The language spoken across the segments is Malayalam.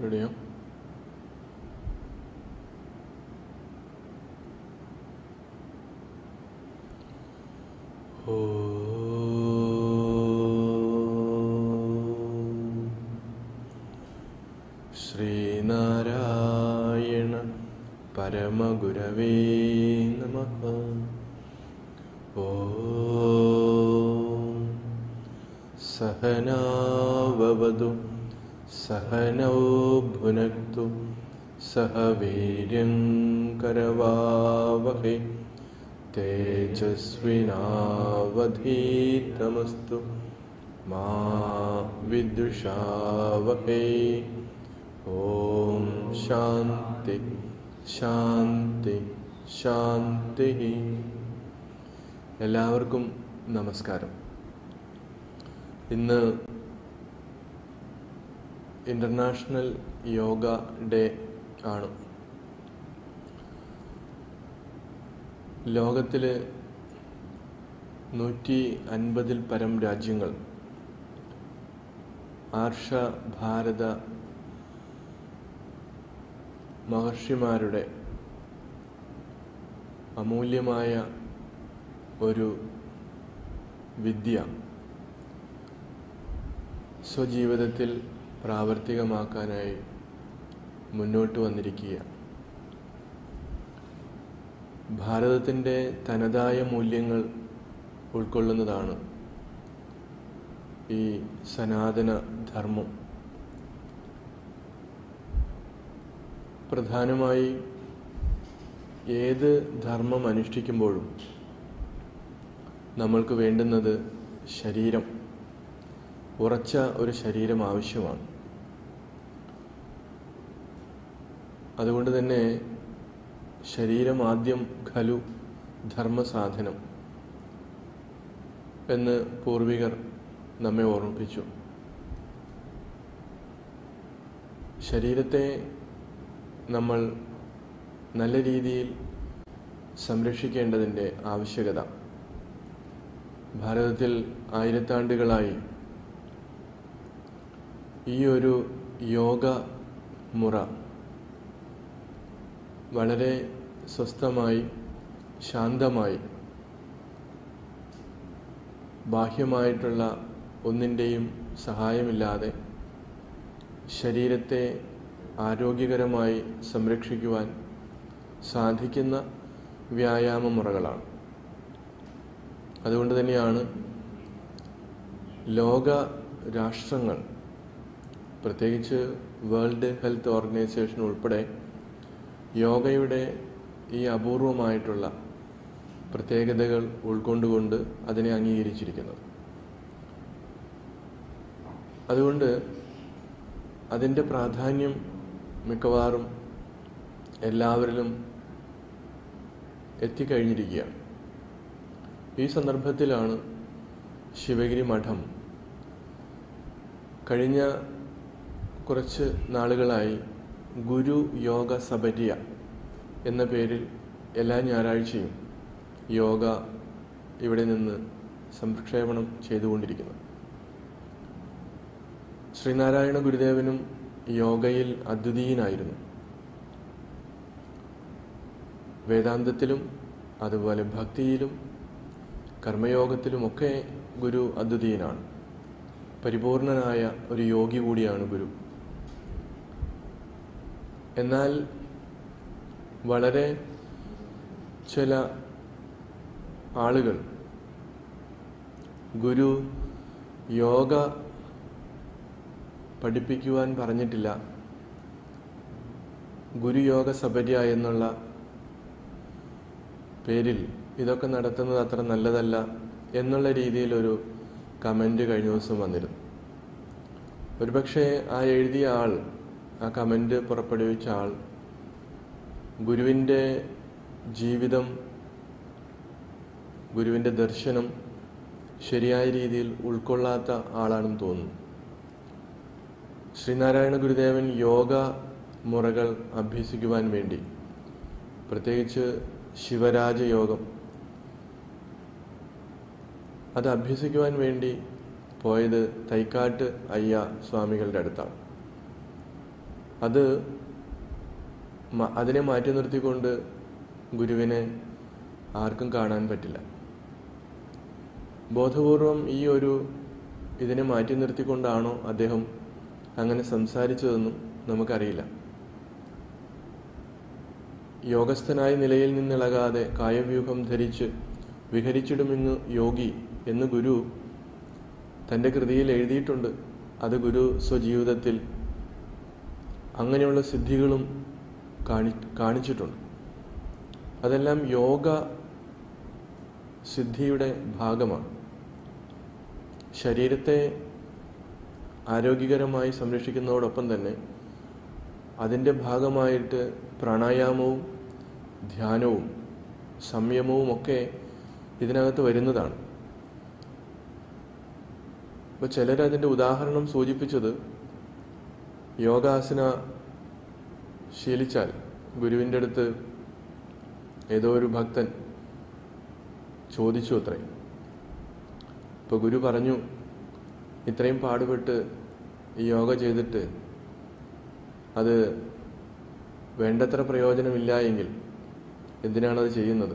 റെഡിയോ ശ്രീനാരായണ പരമഗുരവേ നമ ഓം സഹനാവവതു സഹനൗ ഭുനക്തു സഹ വീര്യം കരവാവഹേ തേജസ്വിനാവധീതമസ്തു മാ വിദ്വിഷാവഹേ ഓം ശാന്തി ശാന്തി ശാന്തി എല്ലാവർക്കും നമസ്കാരം ഇന്ന് ഇൻ്റർനാഷണൽ യോഗ ഡേ ആണ് ലോകത്തിൽ നൂറ്റി അൻപതിൽ പരം രാജ്യങ്ങൾ ആർഷ ഭാരത മഹർഷിമാരുടെ അമൂല്യമായ ഒരു വിദ്യ സ്വജീവിതത്തിൽ പ്രാവർത്തികമാക്കാനായി മുന്നോട്ട് വന്നിരിക്കുക ഭാരതത്തിൻ്റെ തനതായ മൂല്യങ്ങൾ ഉൾക്കൊള്ളുന്നതാണ് ഈ സനാതന ധർമ്മം പ്രധാനമായി ഏത് ധർമ്മം അനുഷ്ഠിക്കുമ്പോഴും നമ്മൾക്ക് വേണ്ടുന്നത് ശരീരം ഉറച്ച ഒരു ശരീരം ആവശ്യമാണ് അതുകൊണ്ട് തന്നെ ശരീരം ആദ്യം ഖലു ധർമ്മസാധനം എന്ന് പൂർവികർ നമ്മെ ഓർമ്മിപ്പിച്ചു ശരീരത്തെ നമ്മൾ നല്ല രീതിയിൽ സംരക്ഷിക്കേണ്ടതിൻ്റെ ആവശ്യകത ഭാരതത്തിൽ ആയിരത്താണ്ടുകളായി ഈ ഒരു യോഗ മുറ വളരെ സ്വസ്ഥമായി ശാന്തമായി ബാഹ്യമായിട്ടുള്ള ഒന്നിൻ്റെയും സഹായമില്ലാതെ ശരീരത്തെ ആരോഗ്യകരമായി സംരക്ഷിക്കുവാൻ സാധിക്കുന്ന വ്യായാമ മുറകളാണ് അതുകൊണ്ട് തന്നെയാണ് ലോക രാഷ്ട്രങ്ങൾ പ്രത്യേകിച്ച് വേൾഡ് ഹെൽത്ത് ഓർഗനൈസേഷൻ ഉൾപ്പെടെ യോഗയുടെ ഈ അപൂർവമായിട്ടുള്ള പ്രത്യേകതകൾ ഉൾക്കൊണ്ടുകൊണ്ട് അതിനെ അംഗീകരിച്ചിരിക്കുന്നത് അതുകൊണ്ട് അതിൻ്റെ പ്രാധാന്യം മിക്കവാറും എല്ലാവരിലും എത്തിക്കഴിഞ്ഞിരിക്കുകയാണ് ഈ സന്ദർഭത്തിലാണ് ശിവഗിരി മഠം കഴിഞ്ഞ കുറച്ച് നാളുകളായി ഗുരു യോഗ സബരിയ എന്ന പേരിൽ എല്ലാ ഞായറാഴ്ചയും യോഗ ഇവിടെ നിന്ന് സംപ്രക്ഷേപണം ചെയ്തുകൊണ്ടിരിക്കുന്നത് ശ്രീനാരായണ ഗുരുദേവനും യോഗയിൽ അദ്വിതീയനായിരുന്നു വേദാന്തത്തിലും അതുപോലെ ഭക്തിയിലും കർമ്മയോഗത്തിലുമൊക്കെ ഗുരു അദ്വിതീയനാണ് പരിപൂർണനായ ഒരു യോഗി കൂടിയാണ് ഗുരു എന്നാൽ വളരെ ചില ആളുകൾ ഗുരു യോഗ പഠിപ്പിക്കുവാൻ പറഞ്ഞിട്ടില്ല ഗുരുയോഗ സബര്യ എന്നുള്ള പേരിൽ ഇതൊക്കെ നടത്തുന്നത് അത്ര നല്ലതല്ല എന്നുള്ള രീതിയിലൊരു കമൻ്റ് കഴിഞ്ഞ ദിവസം വന്നിരുന്നു ഒരുപക്ഷെ ആ എഴുതിയ ആൾ ആ കമൻ്റ് പുറപ്പെടുവിച്ച ആൾ ഗുരുവിൻ്റെ ജീവിതം ഗുരുവിൻ്റെ ദർശനം ശരിയായ രീതിയിൽ ഉൾക്കൊള്ളാത്ത ആളാണെന്ന് തോന്നുന്നു ശ്രീനാരായണ ഗുരുദേവൻ യോഗ മുറകൾ അഭ്യസിക്കുവാൻ വേണ്ടി പ്രത്യേകിച്ച് ശിവരാജ യോഗം അത് അഭ്യസിക്കുവാൻ വേണ്ടി പോയത് തൈക്കാട്ട് അയ്യ സ്വാമികളുടെ അടുത്താണ് അത് മ- അതിനെ മാറ്റി നിർത്തിക്കൊണ്ട് ഗുരുവിനെ ആർക്കും കാണാൻ പറ്റില്ല ബോധപൂർവം ഈ ഒരു ഇതിനെ മാറ്റി നിർത്തിക്കൊണ്ടാണോ അദ്ദേഹം അങ്ങനെ സംസാരിച്ചതെന്നും നമുക്കറിയില്ല യോഗസ്ഥനായ നിലയിൽ നിന്നിളകാതെ കായവ്യൂഹം ധരിച്ച് വിഹരിച്ചിടുമെന്ന് യോഗി എന്ന് ഗുരു തൻ്റെ കൃതിയിൽ എഴുതിയിട്ടുണ്ട് അത് ഗുരു സ്വജീവിതത്തിൽ അങ്ങനെയുള്ള സിദ്ധികളും കാണി കാണിച്ചിട്ടുണ്ട് അതെല്ലാം യോഗ സിദ്ധിയുടെ ഭാഗമാണ് ശരീരത്തെ ആരോഗ്യകരമായി സംരക്ഷിക്കുന്നതോടൊപ്പം തന്നെ അതിൻ്റെ ഭാഗമായിട്ട് പ്രാണായാമവും ധ്യാനവും സംയമവും ഒക്കെ ഇതിനകത്ത് വരുന്നതാണ് ഇപ്പോൾ ചിലരതിൻ്റെ ഉദാഹരണം സൂചിപ്പിച്ചത് യോഗാസന ശീലിച്ചാൽ ഗുരുവിൻ്റെ അടുത്ത് ഏതോ ഒരു ഭക്തൻ ചോദിച്ചു അത്രേ ഇപ്പോൾ ഗുരു പറഞ്ഞു ഇത്രയും പാടുപെട്ട് ഈ യോഗ ചെയ്തിട്ട് അത് വേണ്ടത്ര പ്രയോജനമില്ല എങ്കിൽ എന്തിനാണത് ചെയ്യുന്നത്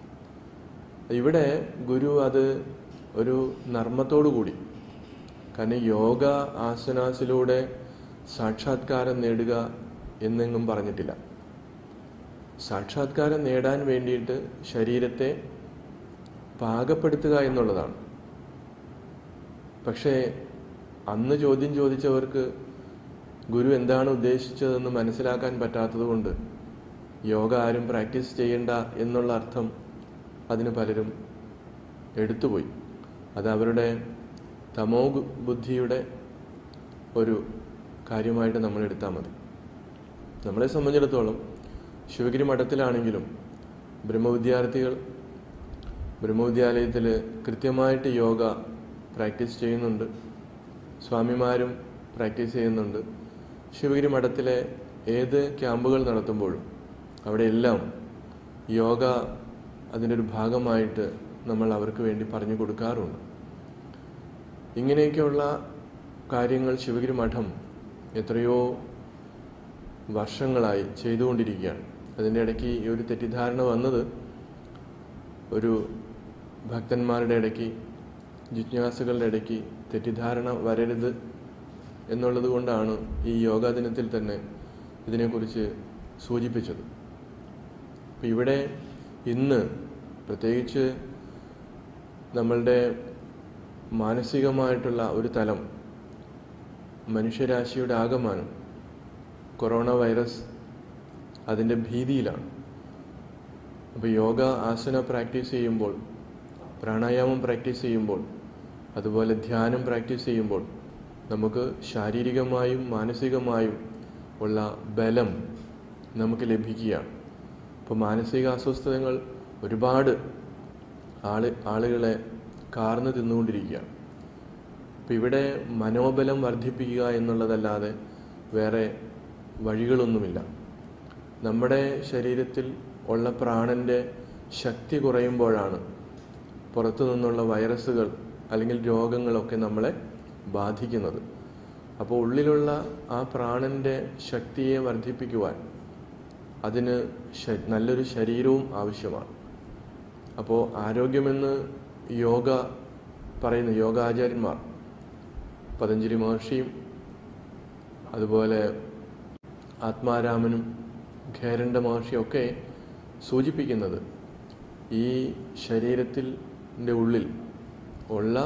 ഇവിടെ ഗുരു അത് ഒരു നർമ്മത്തോടു കൂടി കാരണം യോഗ ആസനാസിലൂടെ സാക്ഷാത്കാരം നേടുക എന്നെങ്ങും പറഞ്ഞിട്ടില്ല സാക്ഷാത്കാരം നേടാൻ വേണ്ടിയിട്ട് ശരീരത്തെ പാകപ്പെടുത്തുക എന്നുള്ളതാണ് പക്ഷേ അന്ന് ചോദ്യം ചോദിച്ചവർക്ക് ഗുരു എന്താണ് ഉദ്ദേശിച്ചതെന്ന് മനസ്സിലാക്കാൻ പറ്റാത്തതുകൊണ്ട് യോഗ ആരും പ്രാക്ടീസ് ചെയ്യേണ്ട എന്നുള്ള അർത്ഥം അതിന് പലരും എടുത്തുപോയി അത് അവരുടെ തമോ ഗു- ബുദ്ധിയുടെ ഒരു കാര്യമായിട്ട് നമ്മൾ എടുത്താൽ മതി നമ്മളെ സംബന്ധിച്ചിടത്തോളം ശിവഗിരി മഠത്തിലാണെങ്കിലും ബ്രഹ്മവിദ്യാർത്ഥികൾ ബ്രഹ്മവിദ്യാലയത്തിൽ കൃത്യമായിട്ട് യോഗ പ്രാക്ടീസ് ചെയ്യുന്നുണ്ട് സ്വാമിമാരും പ്രാക്ടീസ് ചെയ്യുന്നുണ്ട് ശിവഗിരി മഠത്തിലെ ഏത് ക്യാമ്പുകൾ നടത്തുമ്പോഴും അവിടെയെല്ലാം യോഗ അതിൻ്റെ ഒരു ഭാഗമായിട്ട് നമ്മൾ അവർക്ക് വേണ്ടി പറഞ്ഞു കൊടുക്കാറുണ്ട് ഇങ്ങനെയൊക്കെയുള്ള കാര്യങ്ങൾ ശിവഗിരി മഠം എത്രയോ വർഷങ്ങളായി ചെയ്തുകൊണ്ടിരിക്കുകയാണ് അതിൻ്റെ ഇടയ്ക്ക് ഈ ഒരു തെറ്റിദ്ധാരണ വന്നത് ഒരു ഭക്തന്മാരുടെ ഇടയ്ക്ക് ജിജ്ഞാസുകളുടെ ഇടയ്ക്ക് തെറ്റിദ്ധാരണ വരരുത് എന്നുള്ളത് കൊണ്ടാണ് ഈ യോഗാ ദിനത്തിൽ തന്നെ ഇതിനെക്കുറിച്ച് സൂചിപ്പിച്ചത് അപ്പം ഇവിടെ ഇന്ന് പ്രത്യേകിച്ച് നമ്മളുടെ മാനസികമായിട്ടുള്ള ഒരു തലം മനുഷ്യരാശിയുടെ ആകമാനം കൊറോണ വൈറസ് അതിൻ്റെ ഭീതിയിലാണ് അപ്പോൾ യോഗ ആസന പ്രാക്ടീസ് ചെയ്യുമ്പോൾ പ്രാണായാമം പ്രാക്ടീസ് ചെയ്യുമ്പോൾ അതുപോലെ ധ്യാനം പ്രാക്ടീസ് ചെയ്യുമ്പോൾ നമുക്ക് ശാരീരികമായും മാനസികമായും ഉള്ള ബലം നമുക്ക് ലഭിക്കുകയാണ് അപ്പോൾ മാനസിക അസ്വസ്ഥതകൾ ഒരുപാട് ആള് ആളുകളെ കാർന്നു തിന്നുകൊണ്ടിരിക്കുകയാണ് അപ്പം ഇവിടെ മനോബലം വർദ്ധിപ്പിക്കുക എന്നുള്ളതല്ലാതെ വേറെ വഴികളൊന്നുമില്ല നമ്മുടെ ശരീരത്തിൽ ഉള്ള പ്രാണന്റെ ശക്തി കുറയുമ്പോഴാണ് പുറത്തു നിന്നുള്ള വൈറസുകൾ അല്ലെങ്കിൽ രോഗങ്ങളൊക്കെ നമ്മളെ ബാധിക്കുന്നത് അപ്പോൾ ഉള്ളിലുള്ള ആ പ്രാണന്റെ ശക്തിയെ വർദ്ധിപ്പിക്കുവാൻ അതിന് ശ- നല്ലൊരു ശരീരവും ആവശ്യമാണ് അപ്പോൾ ആരോഗ്യമെന്ന് യോഗ പറയുന്ന യോഗാചാര്യന്മാർ പതഞ്ജലി മഹർഷിയും അതുപോലെ ആത്മാരാമനും ഖേരണ്ട മഹർഷിയും ഒക്കെ സൂചിപ്പിക്കുന്നത് ഈ ശരീരത്തിൻ്റെ ഉള്ളിൽ ഉള്ള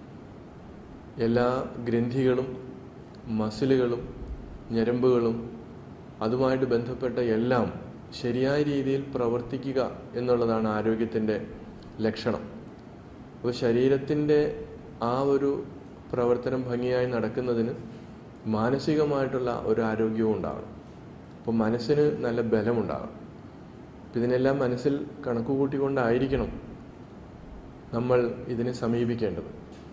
എല്ലാ ഗ്രന്ഥികളും മസിലുകളും ഞരമ്പുകളും അതുമായിട്ട് ബന്ധപ്പെട്ട എല്ലാം ശരിയായ രീതിയിൽ പ്രവർത്തിക്കുക എന്നുള്ളതാണ് ആരോഗ്യത്തിൻ്റെ ലക്ഷണം അപ്പോൾ ശരീരത്തിൻ്റെ ആ ഒരു പ്രവർത്തനം ഭംഗിയായി നടക്കുന്നതിന് മാനസികമായിട്ടുള്ള ഒരു ആരോഗ്യവും ഉണ്ടാകണം അപ്പോൾ മനസ്സിന് നല്ല ബലമുണ്ടാകണം അപ്പം ഇതിനെല്ലാം മനസ്സിൽ കണക്ക് കൂട്ടിക്കൊണ്ടായിരിക്കണം നമ്മൾ ഇതിനെ സമീപിക്കേണ്ടത്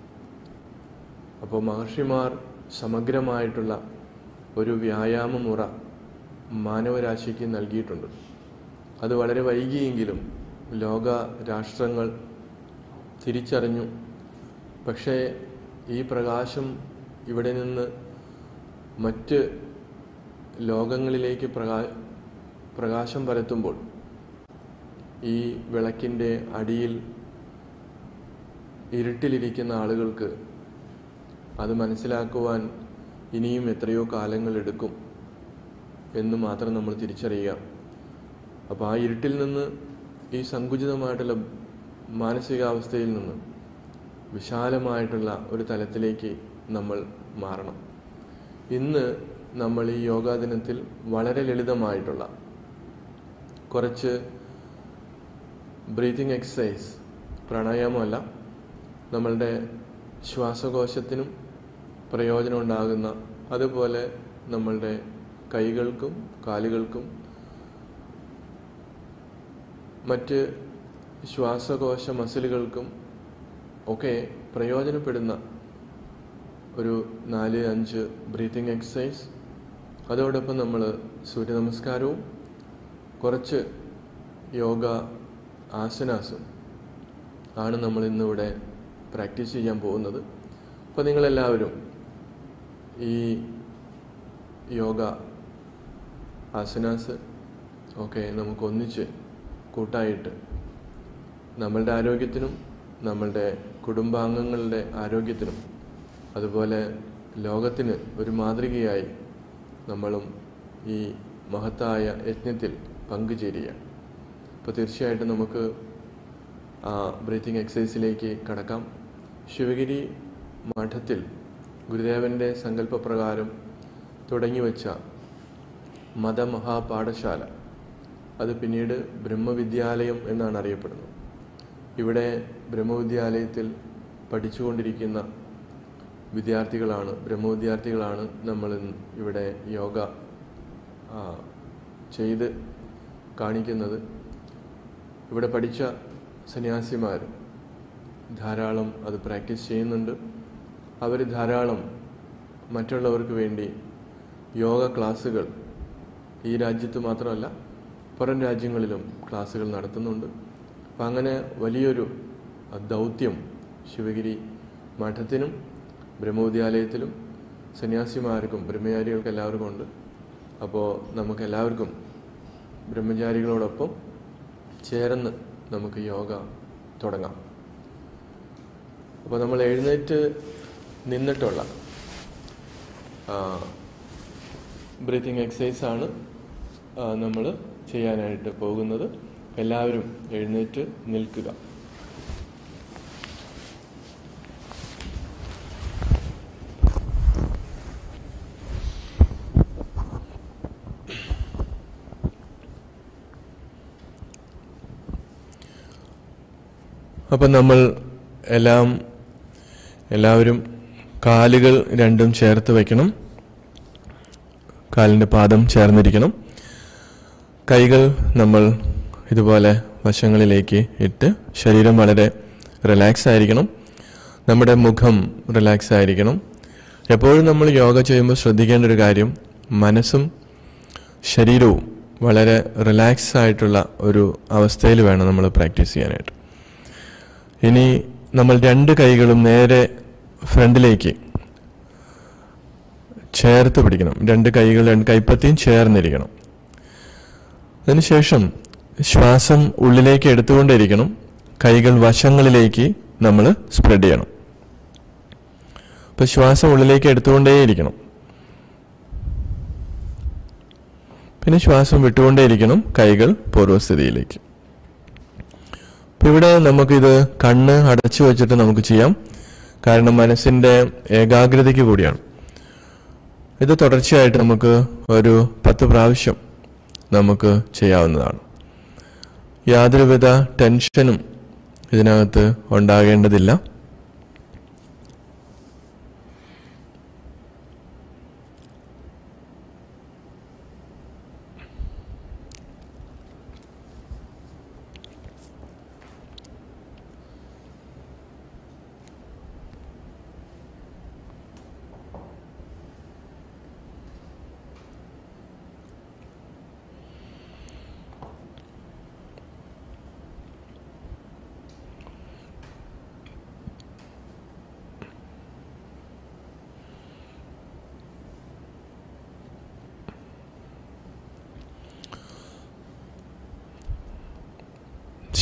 അപ്പോൾ മഹർഷിമാർ സമഗ്രമായിട്ടുള്ള ഒരു വ്യായാമ മുറ മാനവരാശിക്ക് നൽകിയിട്ടുണ്ട് അത് വളരെ വൈകിയെങ്കിലും ലോക രാഷ്ട്രങ്ങൾ തിരിച്ചറിഞ്ഞു പക്ഷേ ഈ പ്രകാശം ഇവിടെ നിന്ന് മറ്റ് ലോകങ്ങളിലേക്ക് പ്രകാ പ്രകാശം പരത്തുമ്പോൾ ഈ വിളക്കിൻ്റെ അടിയിൽ ഇരുട്ടിലിരിക്കുന്ന ആളുകൾക്ക് അത് മനസ്സിലാക്കുവാൻ ഇനിയും എത്രയോ കാലങ്ങൾ എടുക്കും എന്ന് മാത്രം നമ്മൾ തിരിച്ചറിയുക അപ്പോൾ ആ ഇരുട്ടിൽ നിന്ന് ഈ സങ്കുചിതമായിട്ടുള്ള മാനസികാവസ്ഥയിൽ നിന്ന് വിശാലമായിട്ടുള്ള ഒരു തലത്തിലേക്ക് നമ്മൾ മാറണം ഇന്ന് നമ്മൾ ഈ യോഗാ ദിനത്തിൽ വളരെ ലളിതമായിട്ടുള്ള കുറച്ച് ബ്രീതിങ് എക്സസൈസ് പ്രാണായാമമല്ല നമ്മളുടെ ശ്വാസകോശത്തിനും പ്രയോജനം ഉണ്ടാകുന്ന അതുപോലെ നമ്മളുടെ കൈകൾക്കും കാലുകൾക്കും മറ്റ് ശ്വാസകോശ മസിലുകൾക്കും ഒക്കെ പ്രയോജനപ്പെടുന്ന ഒരു നാല് അഞ്ച് ബ്രീത്തിങ് എക്സസൈസ് അതോടൊപ്പം നമ്മൾ സൂര്യനമസ്കാരവും കുറച്ച് യോഗ ആസനാസും ആണ് നമ്മൾ ഇന്നിവിടെ പ്രാക്ടീസ് ചെയ്യാൻ പോകുന്നത് അപ്പോൾ നിങ്ങളെല്ലാവരും ഈ യോഗ ആസനാസ് ഒക്കെ നമുക്ക് ഒന്നിച്ച് കൂട്ടായിട്ട് നമ്മളുടെ ആരോഗ്യത്തിനും നമ്മളുടെ കുടുംബാംഗങ്ങളുടെ ആരോഗ്യത്തിനും അതുപോലെ ലോകത്തിന് ഒരു മാതൃകയായി നമ്മളും ഈ മഹത്തായ യജ്ഞത്തിൽ പങ്കുചേരുക അപ്പോൾ തീർച്ചയായിട്ടും നമുക്ക് ആ ബ്രീത്തിങ് എക്സസൈസിലേക്ക് കടക്കാം ശിവഗിരി മഠത്തിൽ ഗുരുദേവൻ്റെ സങ്കല്പപ്രകാരം തുടങ്ങിവെച്ച മതമഹാപാഠശാല അത് പിന്നീട് ബ്രഹ്മവിദ്യാലയം എന്നാണ് അറിയപ്പെടുന്നത് ഇവിടെ ബ്രഹ്മവിദ്യാലയത്തിൽ പഠിച്ചുകൊണ്ടിരിക്കുന്ന വിദ്യാർത്ഥികളാണ് ബ്രഹ്മവിദ്യാർത്ഥികളാണ് നമ്മൾ ഇന്ന് ഇവിടെ യോഗ ആ, ചെയ്ത് കാണിക്കുന്നത് ഇവിടെ പഠിച്ച സന്യാസിമാർ ധാരാളം അത് പ്രാക്ടീസ് ചെയ്യുന്നുണ്ട് അവർ ധാരാളം മറ്റുള്ളവർക്ക് വേണ്ടി യോഗ ക്ലാസ്സുകൾ ഈ രാജ്യത്ത് മാത്രമല്ല പുറം രാജ്യങ്ങളിലും ക്ലാസ്സുകൾ നടത്തുന്നുണ്ട് അപ്പം അങ്ങനെ വലിയൊരു അഹ്, ദൗത്യം ശിവഗിരി മഠത്തിനും ബ്രഹ്മവിദ്യാലയത്തിലും സന്യാസിമാർക്കും ബ്രഹ്മചാരികൾക്ക് എല്ലാവർക്കും ഉണ്ട് അപ്പോൾ നമുക്ക് എല്ലാവർക്കും ബ്രഹ്മചാരികളോടൊപ്പം ചേർന്ന് നമുക്ക് യോഗ തുടങ്ങാം അപ്പോൾ നമ്മൾ എഴുന്നേറ്റ് നിന്നിട്ടുള്ള ബ്രീത്തിങ് എക്സസൈസ് ആണ് നമ്മൾ ചെയ്യാനായിട്ട് പോകുന്നത് എല്ലാവരും എഴുന്നേറ്റ് നിൽക്കുക അപ്പം നമ്മൾ എല്ലാം എല്ലാവരും കാലുകൾ രണ്ടും ചേർത്ത് വയ്ക്കണം കാലിൻ്റെ പാദം ചേർന്നിരിക്കണം കൈകൾ നമ്മൾ ഇതുപോലെ വശങ്ങളിലേക്ക് ഇട്ട് ശരീരം വളരെ റിലാക്സ് ആയിരിക്കണം നമ്മുടെ മുഖം റിലാക്സ് ആയിരിക്കണം എപ്പോഴും നമ്മൾ യോഗ ചെയ്യുമ്പോൾ ശ്രദ്ധിക്കേണ്ട ഒരു കാര്യം മനസ്സും ശരീരവും വളരെ റിലാക്സ് ആയിട്ടുള്ള ഒരു അവസ്ഥയിൽ വേണം നമ്മൾ പ്രാക്ടീസ് ചെയ്യാനായിട്ട് ഇനി നമ്മൾ രണ്ട് കൈകളും നേരെ ഫ്രണ്ടിലേക്ക് ചേർത്ത് പിടിക്കണം രണ്ട് കൈകൾ രണ്ട് കൈപ്പത്തിയും ചേർന്നിരിക്കണം അതിനുശേഷം ശ്വാസം ഉള്ളിലേക്ക് എടുത്തുകൊണ്ടിരിക്കണം കൈകൾ വശങ്ങളിലേക്ക് നമ്മൾ സ്പ്രെഡ് ചെയ്യണം അപ്പോൾ ശ്വാസം ഉള്ളിലേക്ക് എടുത്തുകൊണ്ടേയിരിക്കണം പിന്നെ ശ്വാസം വിട്ടുകൊണ്ടേയിരിക്കണം കൈകൾ പൂർവ്വസ്ഥിതിയിലേക്ക് അപ്പോൾ ഇവിടെ നമുക്കിത് കണ്ണ് അടച്ചു വെച്ചിട്ട് നമുക്ക് ചെയ്യാം കാരണം മനസ്സിൻ്റെ ഏകാഗ്രതയ്ക്ക് കൂടിയാണ് ഇത് തുടർച്ചയായിട്ട് നമുക്ക് ഒരു പത്ത് പ്രാവശ്യം നമുക്ക് ചെയ്യാവുന്നതാണ് യാതൊരുവിധ ടെൻഷനും ഇതിനകത്ത് ഉണ്ടാകേണ്ടതില്ല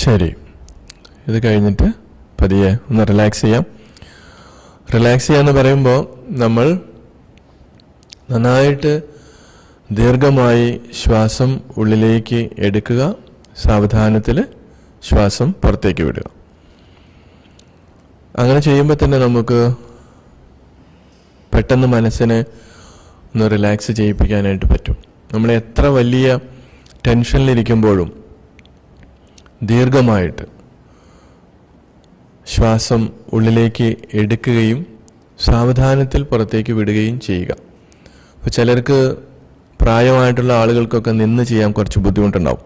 ശരി ഇത് കഴിഞ്ഞിട്ട് പതിയെ ഒന്ന് റിലാക്സ് ചെയ്യാം റിലാക്സ് ചെയ്യാന്ന് പറയുമ്പോൾ നമ്മൾ നന്നായിട്ട് ദീർഘമായി ശ്വാസം ഉള്ളിലേക്ക് എടുക്കുക സാവധാനത്തിൽ ശ്വാസം പുറത്തേക്ക് വിടുക അങ്ങനെ ചെയ്യുമ്പോൾ തന്നെ നമുക്ക് പെട്ടെന്ന് മനസ്സിനെ ഒന്ന് റിലാക്സ് ചെയ്യിപ്പിക്കാനായിട്ട് പറ്റും നമ്മൾ എത്ര വലിയ ടെൻഷനിലിരിക്കുമ്പോഴും ദീർഘമായിട്ട് ശ്വാസം ഉള്ളിലേക്ക് എടുക്കുകയും സാവധാനത്തിൽ പുറത്തേക്ക് വിടുകയും ചെയ്യുക അപ്പോൾ ചിലർക്ക് പ്രായമായിട്ടുള്ള ആളുകൾക്കൊക്കെ നിന്ന് ചെയ്യാൻ കുറച്ച് ബുദ്ധിമുട്ടുണ്ടാവും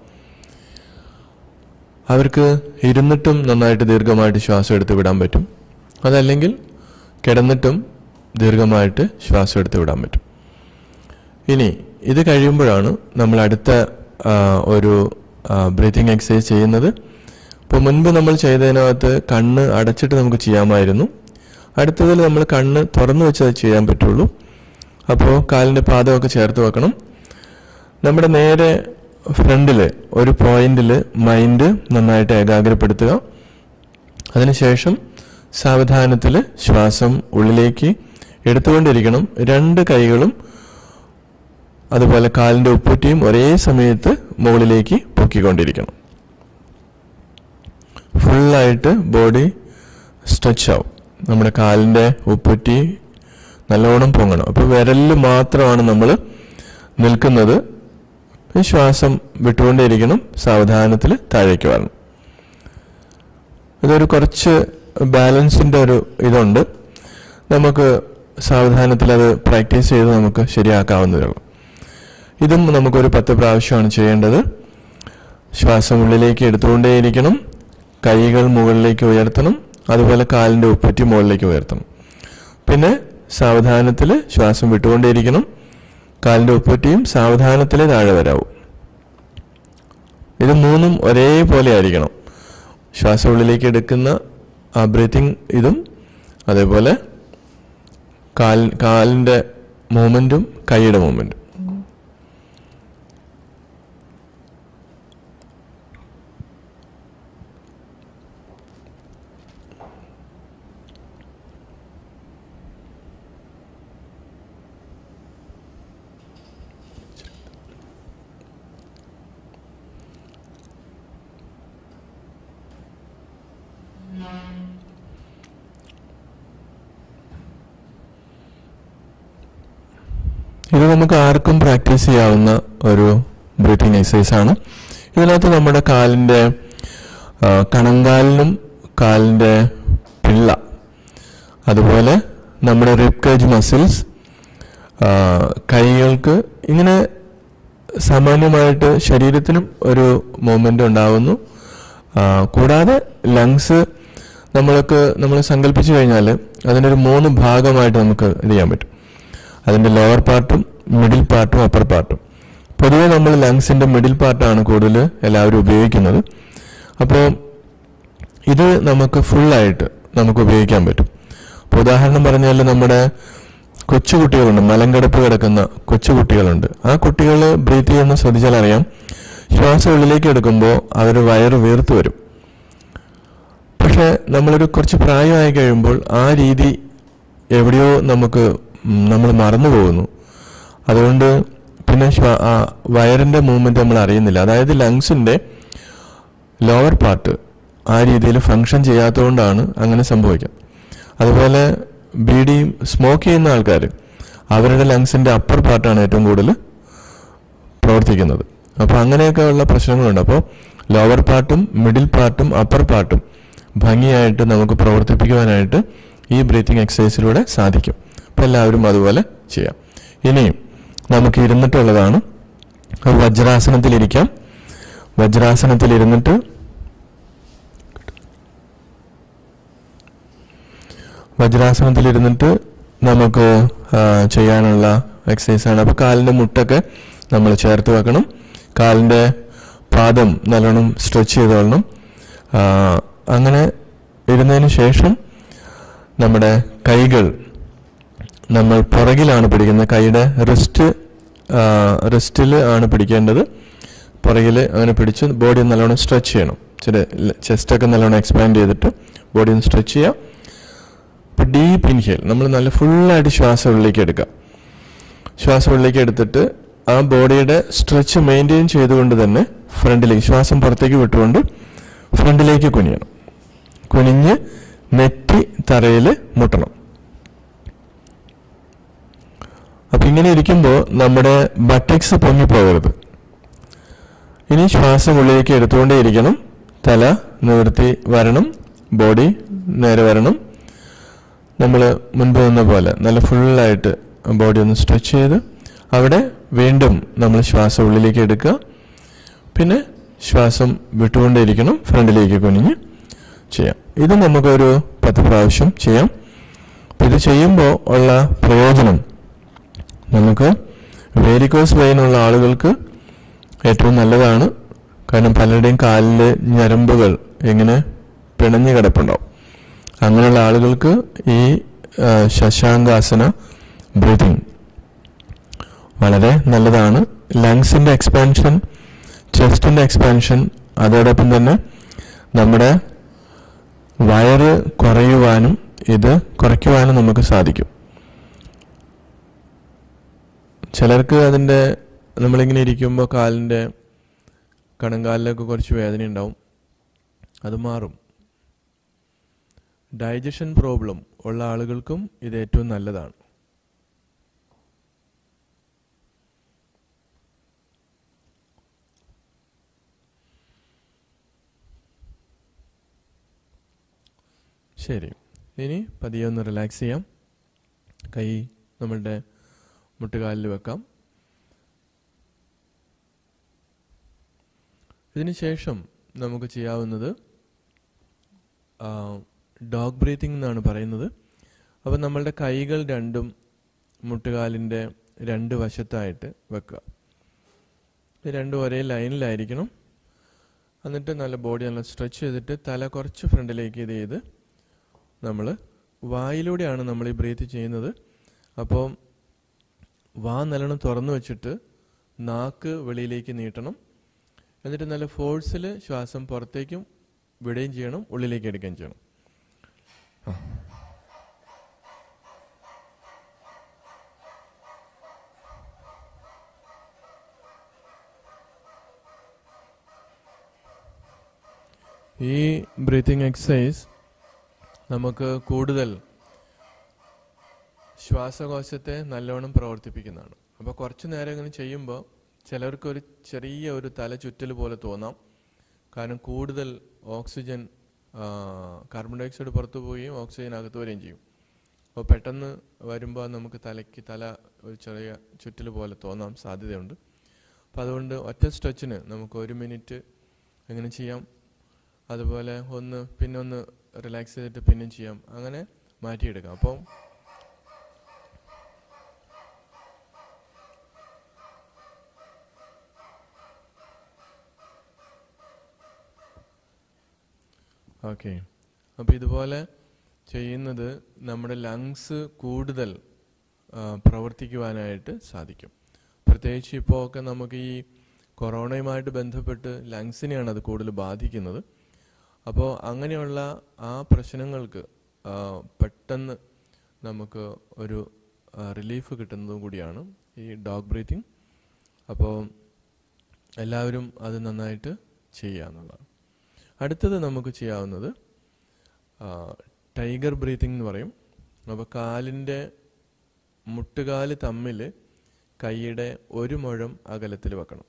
അവർക്ക് ഇരുന്നിട്ടും നന്നായിട്ട് ദീർഘമായിട്ട് ശ്വാസം എടുത്ത് വിടാൻ പറ്റും അതല്ലെങ്കിൽ കിടന്നിട്ടും ദീർഘമായിട്ട് ശ്വാസം എടുത്ത് വിടാൻ പറ്റും ഇനി ഇത് കഴിയുമ്പോഴാണ് നമ്മൾ അടുത്ത ആ, ഒരു ബ്രീത്തിങ് എക്സസൈസ് ചെയ്യുന്നത് ഇപ്പോൾ മുൻപ് നമ്മൾ ചെയ്തതിനകത്ത് കണ്ണ് അടച്ചിട്ട് നമുക്ക് ചെയ്യാമായിരുന്നു അടുത്തതിൽ നമ്മൾ കണ്ണ് തുറന്നു വെച്ചത് ചെയ്യാൻ പറ്റുള്ളൂ അപ്പോൾ കാലിൻ്റെ പാദമൊക്കെ ചേർത്ത് വെക്കണം നമ്മുടെ നേരെ ഫ്രണ്ടിൽ ഒരു പോയിന്റിൽ മൈൻഡ് നന്നായിട്ട് ഏകാഗ്രപ്പെടുത്തുക അതിനുശേഷം സാവധാനത്തിൽ ശ്വാസം ഉള്ളിലേക്ക് എടുത്തുകൊണ്ടിരിക്കണം രണ്ട് കൈകളും അതുപോലെ കാലിൻ്റെ ഉപ്പുറ്റിയും ഒരേ സമയത്ത് മുകളിലേക്ക് പൊക്കിക്കൊണ്ടിരിക്കണം ഫുള്ളായിട്ട് ബോഡി സ്ട്രെച്ച് ആവും നമ്മുടെ കാലിൻ്റെ ഉപ്പുറ്റി നല്ലോണം പൊങ്ങണം അപ്പോൾ വിരലിൽ മാത്രമാണ് നമ്മൾ നിൽക്കുന്നത് ഈ ശ്വാസം വിട്ടുകൊണ്ടേയിരിക്കണം സാവധാനത്തിൽ താഴേക്ക് വരണം ഇതൊരു കുറച്ച് ബാലൻസിൻ്റെ ഒരു ഇതുണ്ട് നമുക്ക് സാവധാനത്തിൽ അത് പ്രാക്ടീസ് ചെയ്ത് നമുക്ക് ശരിയാക്കാവുന്നതേ ഉള്ളൂ ഇതും നമുക്കൊരു പത്ത് പ്രാവശ്യമാണ് ചെയ്യേണ്ടത് ശ്വാസം ഉള്ളിലേക്ക് എടുത്തുകൊണ്ടേയിരിക്കണം കൈകൾ മുകളിലേക്ക് ഉയർത്തണം അതുപോലെ കാലിൻ്റെ ഉപ്പറ്റി മുകളിലേക്ക് ഉയർത്തണം പിന്നെ സാവധാനത്തിൽ ശ്വാസം വിട്ടുകൊണ്ടേയിരിക്കണം കാലിൻ്റെ ഉപ്പറ്റിയും സാവധാനത്തിലേ താഴെ വരാവൂ ഇത് മൂന്നും ഒരേപോലെ ആയിരിക്കണം ശ്വാസം ഉള്ളിലേക്ക് എടുക്കുന്ന ആ ബ്രീത്തിങ് ഇതും അതേപോലെ കാൽ കാലിൻ്റെ മൂവ്മെൻറ്റും കൈയുടെ മൂവ്മെൻറ്റും ഇത് നമുക്ക് ആർക്കും പ്രാക്ടീസ് ചെയ്യാവുന്ന ഒരു ബ്രീത്തിങ് എക്സസൈസ് ആണ് ഇതിനകത്ത് നമ്മുടെ കാലിൻ്റെ ആ, കണങ്കാലിനും കാലിൻ്റെ പിള്ള അതുപോലെ നമ്മുടെ റിബ് കേജ് മസിൽസ് കൈകൾക്ക് ഇങ്ങനെ സാമാന്യമായിട്ട് ശരീരത്തിനും ഒരു മൂവ്മെൻ്റ് ഉണ്ടാവുന്നു ആ, കൂടാതെ ലങ്സ് നമ്മൾക്ക് നമ്മൾ സങ്കല്പിച്ചു കഴിഞ്ഞാൽ അതിനൊരു മൂന്ന് ഭാഗമായിട്ട് നമുക്ക് ഇത് ചെയ്യാൻ പറ്റും അതിൻ്റെ ലോവർ പാർട്ടും മിഡിൽ പാർട്ടും അപ്പർ പാർട്ടും പൊതുവെ നമ്മൾ ലങ്സിൻ്റെ മിഡിൽ പാർട്ടാണ് കൂടുതൽ എല്ലാവരും ഉപയോഗിക്കുന്നത് അപ്പോൾ ഇത് നമുക്ക് ഫുള്ളായിട്ട് നമുക്ക് ഉപയോഗിക്കാൻ പറ്റും ഇപ്പോൾ ഉദാഹരണം പറഞ്ഞാൽ നമ്മുടെ കൊച്ചുകുട്ടികളുണ്ട് മലങ്കടപ്പ് കിടക്കുന്ന കൊച്ചുകുട്ടികളുണ്ട് ആ കുട്ടികൾ ബ്രീത്ത് ചെയ്യുന്ന ശ്രദ്ധിച്ചാൽ അറിയാം ശ്വാസം ഉള്ളിലേക്ക് എടുക്കുമ്പോൾ അവർ വയറ് വീർത്ത് വരും പക്ഷെ നമ്മളൊരു കുറച്ച് പ്രായമായി കഴിയുമ്പോൾ ആ രീതി എവിടെയോ നമുക്ക് നമ്മൾ മറന്നു പോകുന്നു അതുകൊണ്ട് പിന്നെ ശ്വാ- ആ വയറിൻ്റെ മൂവ്മെൻറ്റ് നമ്മൾ അറിയുന്നില്ല അതായത് ലങ്സിൻ്റെ ലോവർ പാർട്ട് ആ രീതിയിൽ ഫങ്ഷൻ ചെയ്യാത്തതുകൊണ്ടാണ് അങ്ങനെ സംഭവിക്കുക അതുപോലെ ബീഡിയും സ്മോക്ക് ചെയ്യുന്ന ആൾക്കാർ അവരുടെ ലങ്സിൻ്റെ അപ്പർ പാർട്ടാണ് ഏറ്റവും കൂടുതൽ പ്രവർത്തിക്കുന്നത് അപ്പോൾ അങ്ങനെയൊക്കെ ഉള്ള പ്രശ്നങ്ങളുണ്ട് അപ്പോൾ ലോവർ പാർട്ടും മിഡിൽ പാർട്ടും അപ്പർ പാർട്ടും ഭംഗിയായിട്ട് നമുക്ക് പ്രവർത്തിപ്പിക്കുവാനായിട്ട് ഈ ബ്രീത്തിങ് എക്സസൈസിലൂടെ സാധിക്കും അപ്പോൾ എല്ലാവരും അതുപോലെ ചെയ്യാം ഇനിയും നമുക്ക് ഇരുന്നിട്ടുള്ളതാണ് വജ്രാസനത്തിലിരിക്കാം വജ്രാസനത്തിലിരുന്നിട്ട് വജ്രാസനത്തിലിരുന്നിട്ട് നമുക്ക് ആ, ചെയ്യാനുള്ള എക്സസൈസാണ് അപ്പോൾ കാലിൻ്റെ മുട്ടൊക്കെ നമ്മൾ ചേർത്ത് വെക്കണം കാലിൻ്റെ പാദം നല്ലോണം സ്ട്രെച്ച് ചെയ്തോളണം ആ, അങ്ങനെ ഇരുന്നതിന് ശേഷം നമ്മുടെ കൈകൾ നമ്മൾ പുറകിലാണ് പിടിക്കുന്നത് കൈയുടെ റിസ്റ്റ് റിസ്റ്റിൽ ആണ് പിടിക്കേണ്ടത് പുറകിൽ അങ്ങനെ പിടിച്ച് ബോഡി നല്ലോണം സ്ട്രെച്ച് ചെയ്യണം ചില ചെസ്റ്റൊക്കെ നല്ലോണം എക്സ്പാൻഡ് ചെയ്തിട്ട് ബോഡി ഒന്ന് സ്ട്രെച്ച് ചെയ്യാം ഇപ്പം ഡീപ്പ് ഇൻഹേൽ നമ്മൾ നല്ല ഫുള്ളായിട്ട് ശ്വാസം ഉള്ളിലേക്ക് എടുക്കാം ശ്വാസം ഉള്ളിലേക്ക് എടുത്തിട്ട് ആ ബോഡിയുടെ സ്ട്രെച്ച് മെയിൻറ്റെയിൻ ചെയ്തുകൊണ്ട് തന്നെ ഫ്രണ്ടിലേക്ക് ശ്വാസം പുറത്തേക്ക് വിട്ടുകൊണ്ട് ഫ്രണ്ടിലേക്ക് കുനിയണം കുനിഞ്ഞ് നെറ്റി തറയിൽ മുട്ടണം അപ്പൊ ഇങ്ങനെ ഇരിക്കുമ്പോൾ നമ്മുടെ ബട്ടക്സ് പൊങ്ങിപ്പോകരുത് ഇനി ശ്വാസം ഉള്ളിലേക്ക് എടുത്തുകൊണ്ടേയിരിക്കണം തല നിവർത്തി വരണം ബോഡി നേരെ വരണം നമ്മൾ മുൻപ് വന്ന പോലെ നല്ല ഫുള്ളായിട്ട് ബോഡി ഒന്ന് സ്ട്രെച്ച് ചെയ്ത് അവിടെ വീണ്ടും നമ്മൾ ശ്വാസം ഉള്ളിലേക്ക് എടുക്കുക പിന്നെ ശ്വാസം വിട്ടുകൊണ്ടേയിരിക്കണം ഫ്രണ്ടിലേക്ക് കുനിഞ്ഞ് ചെയ്യാം ഇത് നമുക്കൊരു പത്ത് പ്രാവശ്യം ചെയ്യാം അപ്പൊ ഇത് ചെയ്യുമ്പോൾ ഉള്ള പ്രയോജനം നമുക്ക് വേരിക്കോസ് വെയിൻ ഉള്ള ആളുകൾക്ക് ഏറ്റവും നല്ലതാണ് കാരണം പലരുടെയും കാലിലെ ഞരമ്പുകൾ ഇങ്ങനെ പിണഞ്ഞു കിടപ്പുണ്ടാവും അങ്ങനെയുള്ള ആളുകൾക്ക് ഈ ആ, ശശാങ്കാസന ബ്രീതിങ് വളരെ നല്ലതാണ് ലങ്സിന്റെ എക്സ്പാൻഷൻ ചെസ്റ്റിന്റെ എക്സ്പാൻഷൻ അതോടൊപ്പം തന്നെ നമ്മുടെ വയറ് കുറയുവാനും ഇത് കുറയ്ക്കുവാനും നമുക്ക് സാധിക്കും ചിലർക്ക് അതിൻ്റെ നമ്മളിങ്ങനെ ഇരിക്കുമ്പോൾ കാലിൻ്റെ കണങ്കാലിലൊക്കെ കുറച്ച് വേദന ഉണ്ടാവും അത് മാറും ഡൈജഷൻ പ്രോബ്ലം ഉള്ള ആളുകൾക്കും ഇത് ഏറ്റവും നല്ലതാണ് ശരി ഇനി പതിയെ ഒന്ന് റിലാക്സ് ചെയ്യാം കൈ നമ്മളുടെ മുട്ടുകാലിൽ വെക്കാം ഇതിന് ശേഷം നമുക്ക് ചെയ്യാവുന്നത് ഡോഗ് ബ്രീത്തിങ് എന്നാണ് പറയുന്നത് അപ്പോൾ നമ്മളുടെ കൈകൾ രണ്ടും മുട്ടുകാലിൻ്റെ രണ്ട് വശത്തായിട്ട് വെക്കുക ഇത് രണ്ടും ഒരേ ലൈനിലായിരിക്കണം എന്നിട്ട് നല്ല ബോഡി നല്ല സ്ട്രെച്ച് ചെയ്തിട്ട് തല കുറച്ച് ഫ്രണ്ടിലേക്ക് ഇത് ചെയ്ത് നമ്മൾ വായിലൂടെയാണ് നമ്മൾ ഈ ബ്രീത്ത് ചെയ്യുന്നത് അപ്പോൾ വാ നല്ലോണം തുറന്നു വെച്ചിട്ട് നാക്ക് വെളിയിലേക്ക് നീട്ടണം എന്നിട്ട് നല്ല ഫോഴ്സിൽ ശ്വാസം പുറത്തേക്കും വിടുകയും ചെയ്യണം ഉള്ളിലേക്ക് എടുക്കുകയും ചെയ്യണം ആ. ഈ ബ്രീത്തിങ് എക്സസൈസ് നമുക്ക് കൂടുതൽ ശ്വാസകോശത്തെ നല്ലോണം പ്രവർത്തിപ്പിക്കുന്നതാണ് അപ്പോൾ കുറച്ച് നേരം ഇങ്ങനെ ചെയ്യുമ്പോൾ ചിലർക്ക് ഒരു ചെറിയ ഒരു തല ചുറ്റൽ പോലെ തോന്നാം കാരണം കൂടുതൽ ഓക്സിജൻ ആ, കാർബൺ ഡൈ ഓക്സൈഡ് പുറത്തു പോവുകയും ഓക്സിജൻ അകത്ത് വരികയും ചെയ്യും അപ്പോൾ പെട്ടെന്ന് വരുമ്പോൾ നമുക്ക് തലയ്ക്ക് തല ഒരു ചെറിയ ചുറ്റൽ പോലെ തോന്നാൻ സാധ്യതയുണ്ട് അപ്പോൾ അതുകൊണ്ട് ഒറ്റ സ്ട്രെച്ചിന് നമുക്ക് ഒരു മിനിറ്റ് എങ്ങനെ ചെയ്യാം അതുപോലെ ഒന്ന് പിന്നെ ഒന്ന് റിലാക്സ് ചെയ്തിട്ട് പിന്നെയും ചെയ്യാം അങ്ങനെ മാറ്റിയെടുക്കാം അപ്പം ഓക്കെ അപ്പോൾ ഇതുപോലെ ചെയ്യുന്നത് നമ്മുടെ ലങ്സ് കൂടുതൽ ആ, പ്രവർത്തിക്കുവാനായിട്ട് സാധിക്കും പ്രത്യേകിച്ച് ഇപ്പോൾ ഒക്കെ നമുക്ക് ഈ കൊറോണയുമായിട്ട് ബന്ധപ്പെട്ട് ലങ്സിനെയാണ് അത് കൂടുതൽ ബാധിക്കുന്നത് അപ്പോൾ അങ്ങനെയുള്ള ആ പ്രശ്നങ്ങൾക്ക് ആ, പെട്ടെന്ന് നമുക്ക് ഒരു റിലീഫ് കിട്ടുന്നതും കൂടിയാണ് ഈ ഡോഗ് ബ്രീത്തിങ് അപ്പോൾ എല്ലാവരും അത് നന്നായിട്ട് ചെയ്യുക എന്നുള്ളതാണ് അടുത്തത് നമുക്ക് ചെയ്യാവുന്നത് ടൈഗർ ബ്രീത്തിങ് എന്ന് പറയും അപ്പോൾ കാലിൻ്റെ മുട്ടുകാല് തമ്മിൽ കൈയുടെ ഒരു മുഴം അകലത്തിൽ വെക്കണം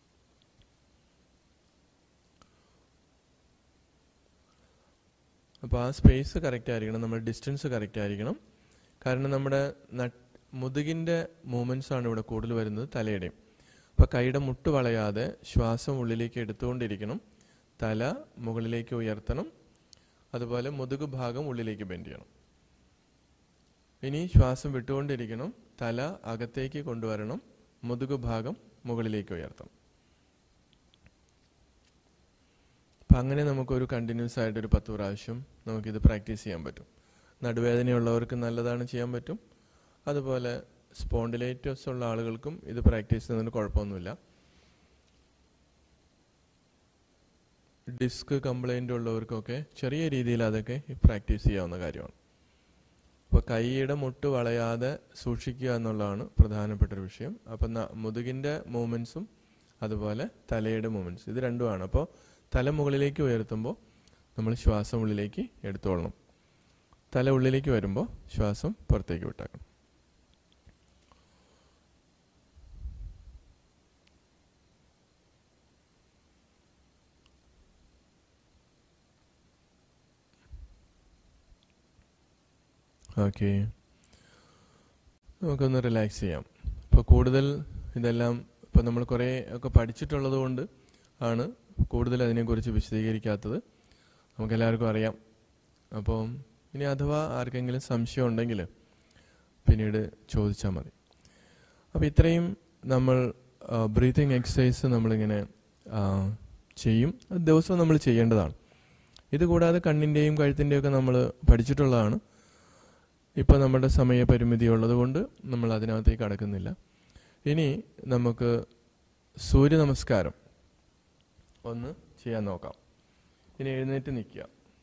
അപ്പോൾ ആ സ്പേസ് കറക്റ്റ് ആയിരിക്കണം നമ്മുടെ ഡിസ്റ്റൻസ് കറക്റ്റ് ആയിരിക്കണം കാരണം നമ്മുടെ നട്ട് മുതുകിൻ്റെ മൂവ്മെൻറ്റ്സ് ആണ് ഇവിടെ കൂടുതൽ വരുന്നത് തലയുടെയും അപ്പോൾ കൈയുടെ മുട്ട് വളയാതെ ശ്വാസം ഉള്ളിലേക്ക് എടുത്തുകൊണ്ടിരിക്കണം തല മുകളിലേക്ക് ഉയർത്തണം അതുപോലെ മുതുക് ഭാഗം ഉള്ളിലേക്ക് ബെൻഡ് ചെയ്യണം ഇനി ശ്വാസം വിട്ടുകൊണ്ടിരിക്കണം തല അകത്തേക്ക് കൊണ്ടുവരണം മുതുക് ഭാഗം മുകളിലേക്ക് ഉയർത്തണം അപ്പം അങ്ങനെ നമുക്കൊരു കണ്ടിന്യൂസ് ആയിട്ട് ഒരു പത്ത് പ്രാവശ്യം നമുക്കിത് പ്രാക്ടീസ് ചെയ്യാൻ പറ്റും നടുവേദനയുള്ളവർക്ക് നല്ലതാണ് ചെയ്യാൻ പറ്റും അതുപോലെ സ്പോണ്ടിലൈറ്റസ് ഉള്ള ആളുകൾക്കും ഇത് പ്രാക്ടീസ് ചെയ്യുന്നതിന് കുഴപ്പമൊന്നുമില്ല ഡിസ്ക് കംപ്ലൈൻ്റ് ഉള്ളവർക്കൊക്കെ ചെറിയ രീതിയിൽ അതൊക്കെ പ്രാക്ടീസ് ചെയ്യാവുന്ന കാര്യമാണ് അപ്പോൾ കൈയുടെ മുട്ട് വളയാതെ സൂക്ഷിക്കുക എന്നുള്ളതാണ് പ്രധാനപ്പെട്ട ഒരു വിഷയം അപ്പം ന- മുതുകിൻ്റെ മൂവ്മെൻറ്റ്സും അതുപോലെ തലയുടെ മൂവ്മെൻറ്റ്സ് ഇത് രണ്ടുമാണ് അപ്പോൾ തല മുകളിലേക്ക് ഉയർത്തുമ്പോൾ നമ്മൾ ശ്വാസം ഉള്ളിലേക്ക് എടുത്തോളണം തല ഉള്ളിലേക്ക് വരുമ്പോൾ ശ്വാസം പുറത്തേക്ക് വിട്ടാക്കണം ഓക്കെ നമുക്കൊന്ന് റിലാക്സ് ചെയ്യാം ഇപ്പോൾ കൂടുതൽ ഇതെല്ലാം ഇപ്പോൾ നമ്മൾ കുറേ ഒക്കെ പഠിച്ചിട്ടുള്ളത് കൊണ്ട് ആണ് കൂടുതൽ അതിനെക്കുറിച്ച് വിശദീകരിക്കാത്തത് നമുക്കെല്ലാവർക്കും അറിയാം അപ്പോൾ ഇനി അഥവാ ആർക്കെങ്കിലും സംശയം ഉണ്ടെങ്കിൽ പിന്നീട് ചോദിച്ചാൽ മതി അപ്പോൾ ഇത്രയും നമ്മൾ ബ്രീത്തിങ് എക്സസൈസ് നമ്മളിങ്ങനെ ആ, ചെയ്യും അത് ദിവസവും നമ്മൾ ചെയ്യേണ്ടതാണ് ഇത് കൂടാതെ കണ്ണിൻ്റെയും കഴുത്തിൻ്റെയും ഒക്കെ നമ്മൾ പഠിച്ചിട്ടുള്ളതാണ് ഇപ്പോൾ നമ്മുടെ സമയപരിമിതി ഉള്ളതുകൊണ്ട് നമ്മൾ അതിനകത്തേക്ക് കടക്കുന്നില്ല ഇനി നമുക്ക് സൂര്യ നമസ്കാരം ഒന്ന് ചെയ്യാൻ നോക്കാം ഇനി എഴുന്നേറ്റ് നിൽക്കുക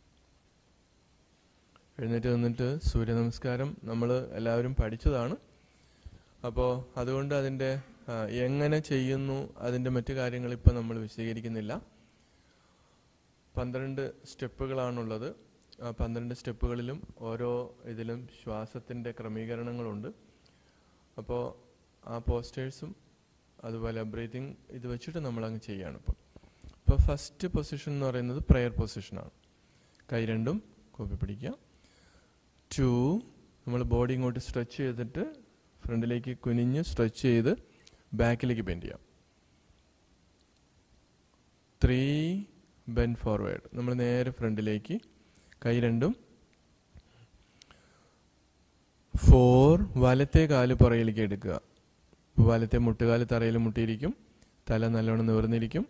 എഴുന്നേറ്റ് നിന്നിട്ട് സൂര്യ നമസ്കാരം നമ്മൾ എല്ലാവരും പഠിച്ചതാണ് അപ്പോൾ അതുകൊണ്ട് അതിൻ്റെ ആ, എങ്ങനെ ചെയ്യുന്നു അതിൻ്റെ മറ്റു കാര്യങ്ങൾ ഇപ്പോൾ നമ്മൾ വിശദീകരിക്കുന്നില്ല പന്ത്രണ്ട് സ്റ്റെപ്പുകളാണുള്ളത് ആ പന്ത്രണ്ട് സ്റ്റെപ്പുകളിലും ഓരോ ഇതിലും ശ്വാസത്തിൻ്റെ ക്രമീകരണങ്ങളുണ്ട് അപ്പോൾ ആ പോസ്റ്റേഴ്സും അതുപോലെ ബ്രീതിങ് ഇത് വെച്ചിട്ട് നമ്മൾ അങ്ങ് ചെയ്യാണ് ഇപ്പോൾ ഇപ്പോൾ ഫസ്റ്റ് പൊസിഷൻ എന്ന് പറയുന്നത് പ്രെയർ പൊസിഷനാണ് കൈ രണ്ടും കൂപ്പി പിടിക്കുക ടു നമ്മൾ ബോഡി ഇങ്ങോട്ട് സ്ട്രെച്ച് ചെയ്തിട്ട് ഫ്രണ്ടിലേക്ക് കുനിഞ്ഞ് സ്ട്രെച്ച് ചെയ്ത് ബാക്കിലേക്ക് ബെൻഡ് ചെയ്യാം ത്രീ ബെൻ ഫോർവേഡ് നമ്മൾ നേരെ ഫ്രണ്ടിലേക്ക് കൈ രണ്ടും ഫോർ വലത്തെ കാല് പുറകിലേക്ക് എടുക്കുക വലത്തെ മുട്ടുകാല് തറയിൽ മുട്ടിയിരിക്കും തല നല്ലോണം നിവർന്നിരിക്കും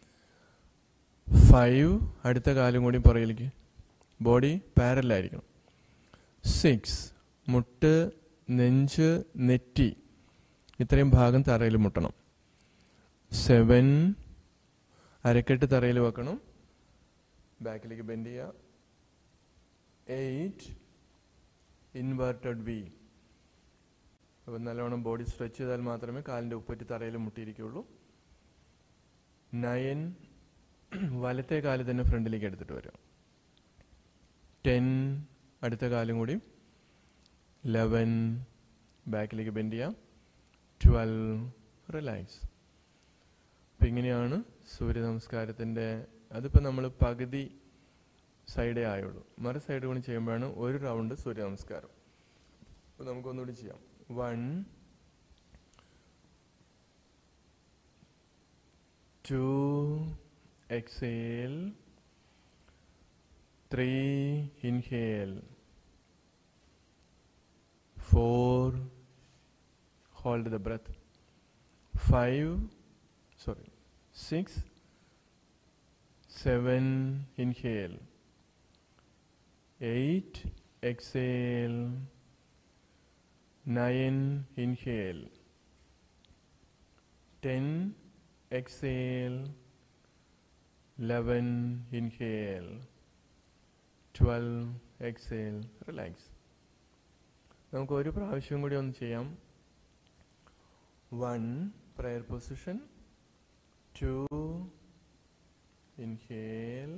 ഫൈവ് അടുത്ത കാലും കൂടി പുറകിലേക്ക് ബോഡി പാരലായിരിക്കണം സിക്സ് മുട്ട് നെഞ്ച് നെറ്റി ഇത്രയും ഭാഗം തറയിൽ മുട്ടണം സെവൻ അരക്കെട്ട് തറയിൽ വെക്കണം ബാക്കിലേക്ക് ബെൻഡ് ചെയ്യുക എയ്റ്റ് ഇൻവേർട്ടഡ് വി അപ്പം നല്ലോണം ബോഡി സ്ട്രെച്ച് ചെയ്താൽ മാത്രമേ കാലിൻ്റെ ഉപ്പറ്റി തറയിൽ മുട്ടിയിരിക്കുള്ളൂ നയൻ വലത്തെ കാല് തന്നെ ഫ്രണ്ടിലേക്ക് എടുത്തിട്ട് വരാം ടെൻ അടുത്ത കാലും കൂടി ലെവൻ ബാക്കിലേക്ക് ബെൻഡ് ചെയ്യാം ട്വൽവ് റിലാക്സ് അപ്പം ഇങ്ങനെയാണ് സൂര്യ നമസ്കാരത്തിൻ്റെ അതിപ്പോൾ നമ്മൾ പകുതി സൈഡേ ആയുള്ളൂ മറു സൈഡ് കൂടി ചെയ്യുമ്പോഴാണ് ഒരു റൗണ്ട് സൂര്യ നമസ്കാരം അപ്പോൾ നമുക്കൊന്നുകൂടി ചെയ്യാം one two exhale three inhale four hold the breath. Five, sorry, six, seven, inhale. Eight, exhale. Nine, inhale. Ten, exhale. Eleven, inhale. Twelve, exhale. Relax. നമുക്ക് ഒരു പ്രാവശ്യം കൂടി ഒന്ന് ചെയ്യാം One, prayer position. Two, inhale.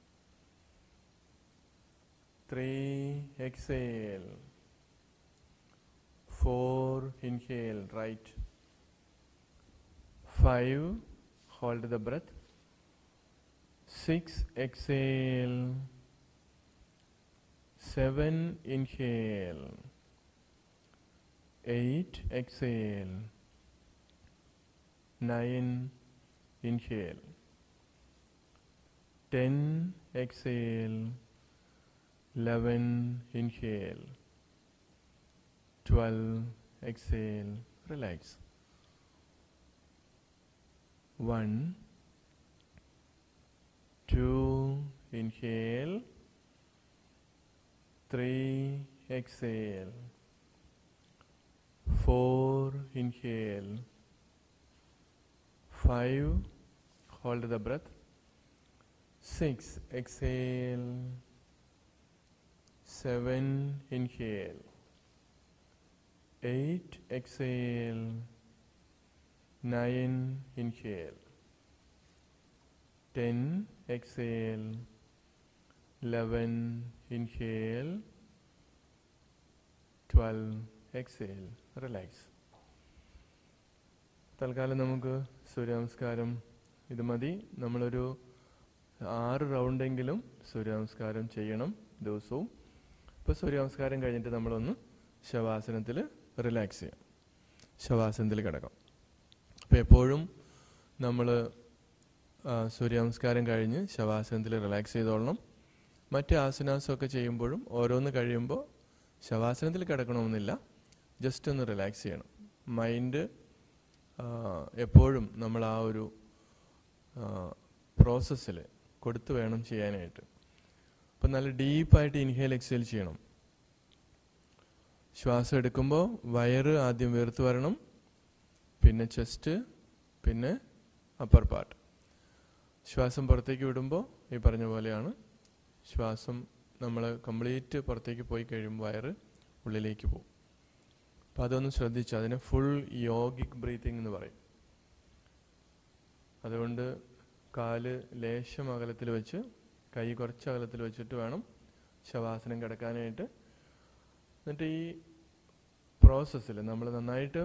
Three, exhale. Four, inhale, right. Five, hold the breath. Six, exhale. Seven, inhale. Eight, exhale. Nine, inhale. Ten, exhale. Eleven, inhale. Twelve, exhale. Relax. One, two, inhale. Three, exhale. Four, inhale. Five, hold the breath. Six, exhale. Seven, inhale. Eight, exhale. Nine, inhale. Ten, exhale. Eleven, inhale. Twelve, exhale. Relax. തൽക്കാലം നമുക്ക് സൂര്യനമസ്കാരം ഇത് മതി നമ്മളൊരു ആറ് റൗണ്ടെങ്കിലും സൂര്യനമസ്കാരം ചെയ്യണം ദിവസവും ഇപ്പോൾ സൂര്യനമസ്കാരം കഴിഞ്ഞിട്ട് നമ്മളൊന്ന് ശവാസനത്തിൽ റിലാക്സ് ചെയ്യാം ശവാസനത്തിൽ കിടക്കാം അപ്പോൾ എപ്പോഴും നമ്മൾ സൂര്യനമസ്കാരം കഴിഞ്ഞ് ശവാസനത്തിൽ റിലാക്സ് ചെയ്തോളണം മറ്റ് ആസനാസമൊക്കെ ചെയ്യുമ്പോഴും ഓരോന്ന് കഴിയുമ്പോൾ ശവാസനത്തിൽ കിടക്കണമെന്നില്ല ജസ്റ്റ് ഒന്ന് റിലാക്സ് ചെയ്യണം മൈൻഡ് എപ്പോഴും നമ്മൾ ആ ഒരു പ്രോസസ്സിൽ കൊടുത്തു വേണം ചെയ്യാനായിട്ട് അപ്പം നല്ല ഡീപ്പായിട്ട് ഇൻഹേൽ എക്സേൽ ചെയ്യണം ശ്വാസം എടുക്കുമ്പോൾ വയറ് ആദ്യം വീർത്ത് വരണം പിന്നെ ചെസ്റ്റ് പിന്നെ അപ്പർ പാർട്ട് ശ്വാസം പുറത്തേക്ക് വിടുമ്പോൾ ഈ പറഞ്ഞ പോലെയാണ് ശ്വാസം നമ്മൾ കംപ്ലീറ്റ് പുറത്തേക്ക് പോയി കഴിയുമ്പോൾ വയറ് ഉള്ളിലേക്ക് പോകും അപ്പോൾ അതൊന്ന് ശ്രദ്ധിച്ചു അതിനെ ഫുൾ യോഗിക് ബ്രീത്തിങ് എന്ന് പറയും അതുകൊണ്ട് കാല് ലേശം അകലത്തിൽ വെച്ച് കൈ കുറച്ച് അകലത്തിൽ വെച്ചിട്ട് വേണം ശവാസനം കിടക്കാനായിട്ട് എന്നിട്ട് ഈ പ്രോസസ്സിൽ നമ്മൾ നന്നായിട്ട്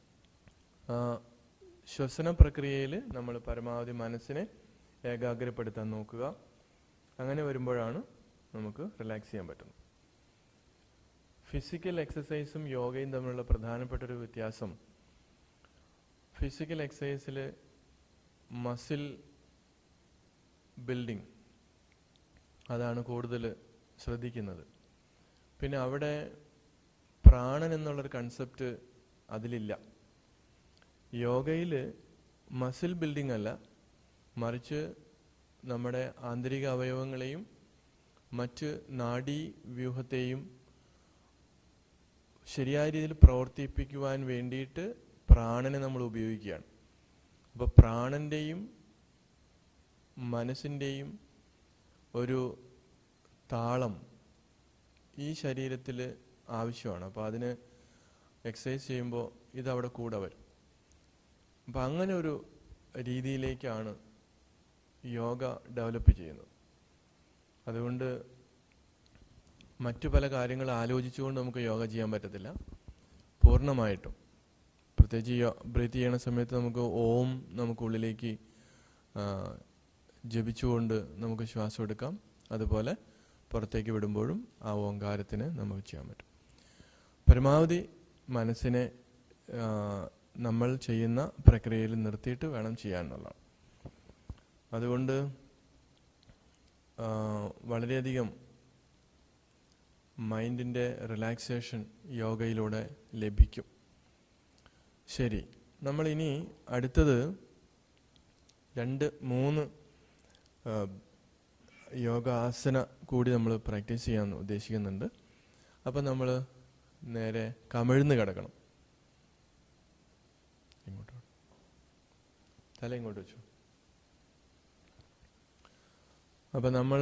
ശ്വസന പ്രക്രിയയിൽ നമ്മൾ പരമാവധി മനസ്സിനെ ഏകാഗ്രപ്പെടുത്താൻ നോക്കുക അങ്ങനെ വരുമ്പോഴാണ് നമുക്ക് റിലാക്സ് ചെയ്യാൻ പറ്റുന്നത് ഫിസിക്കൽ എക്സസൈസും യോഗയും തമ്മിലുള്ള പ്രധാനപ്പെട്ട ഒരു വ്യത്യാസം ഫിസിക്കൽ എക്സസൈസിൽ മസിൽ ബിൽഡിംഗ് അതാണ് കൂടുതൽ ശ്രദ്ധിക്കുന്നത് പിന്നെ അവിടെ പ്രാണൻ എന്നുള്ളൊരു കൺസെപ്റ്റ് അതിലില്ല യോഗയിൽ മസിൽ ബിൽഡിംഗ് അല്ല മറിച്ച് നമ്മുടെ ആന്തരിക അവയവങ്ങളെയും മറ്റ് നാഡീ വ്യൂഹത്തെയും ശരിയായ രീതിയിൽ പ്രവർത്തിപ്പിക്കുവാൻ വേണ്ടിയിട്ട് പ്രാണനെ നമ്മൾ ഉപയോഗിക്കുകയാണ് അപ്പോൾ പ്രാണൻ്റെയും മനസ്സിൻ്റെയും ഒരു താളം ഈ ശരീരത്തിൽ ആവശ്യമാണ് അപ്പോൾ അതിന് എക്സസൈസ് ചെയ്യുമ്പോൾ ഇതവിടെ കൂടെ വരും അപ്പം അങ്ങനെ ഒരു രീതിയിലേക്കാണ് യോഗ ഡെവലപ്പ് ചെയ്യുന്നത് അതുകൊണ്ട് മറ്റു പല കാര്യങ്ങൾ ആലോചിച്ചുകൊണ്ട് നമുക്ക് യോഗ ചെയ്യാൻ പറ്റത്തില്ല പൂർണ്ണമായിട്ടും പ്രത്യേകിച്ച് യോ ബ്രീത്ത് ചെയ്യണ സമയത്ത് നമുക്ക് ഓം നമുക്ക് ഉള്ളിലേക്ക് ജപിച്ചുകൊണ്ട് നമുക്ക് ശ്വാസം എടുക്കാം അതുപോലെ പുറത്തേക്ക് വിടുമ്പോഴും ആ ഓങ്കാരത്തിന് നമുക്ക് ചെയ്യാൻ പറ്റും പരമാവധി മനസ്സിനെ നമ്മൾ ചെയ്യുന്ന പ്രക്രിയയിൽ നിർത്തിയിട്ട് വേണം ചെയ്യാനുള്ളതാണ് അതുകൊണ്ട് വളരെയധികം മൈൻഡിൻ്റെ റിലാക്സേഷൻ യോഗയിലൂടെ ലഭിക്കും ശരി നമ്മളിനി അടുത്തത് രണ്ട് മൂന്ന് യോഗാസന കൂടി നമ്മൾ പ്രാക്ടീസ് ചെയ്യാൻ ഉദ്ദേശിക്കുന്നുണ്ട് അപ്പം നമ്മൾ നേരെ കമിഴ്ന്ന് കിടക്കണം ഇങ്ങോട്ട് തല ഇങ്ങോട്ട് വെച്ചു അപ്പം നമ്മൾ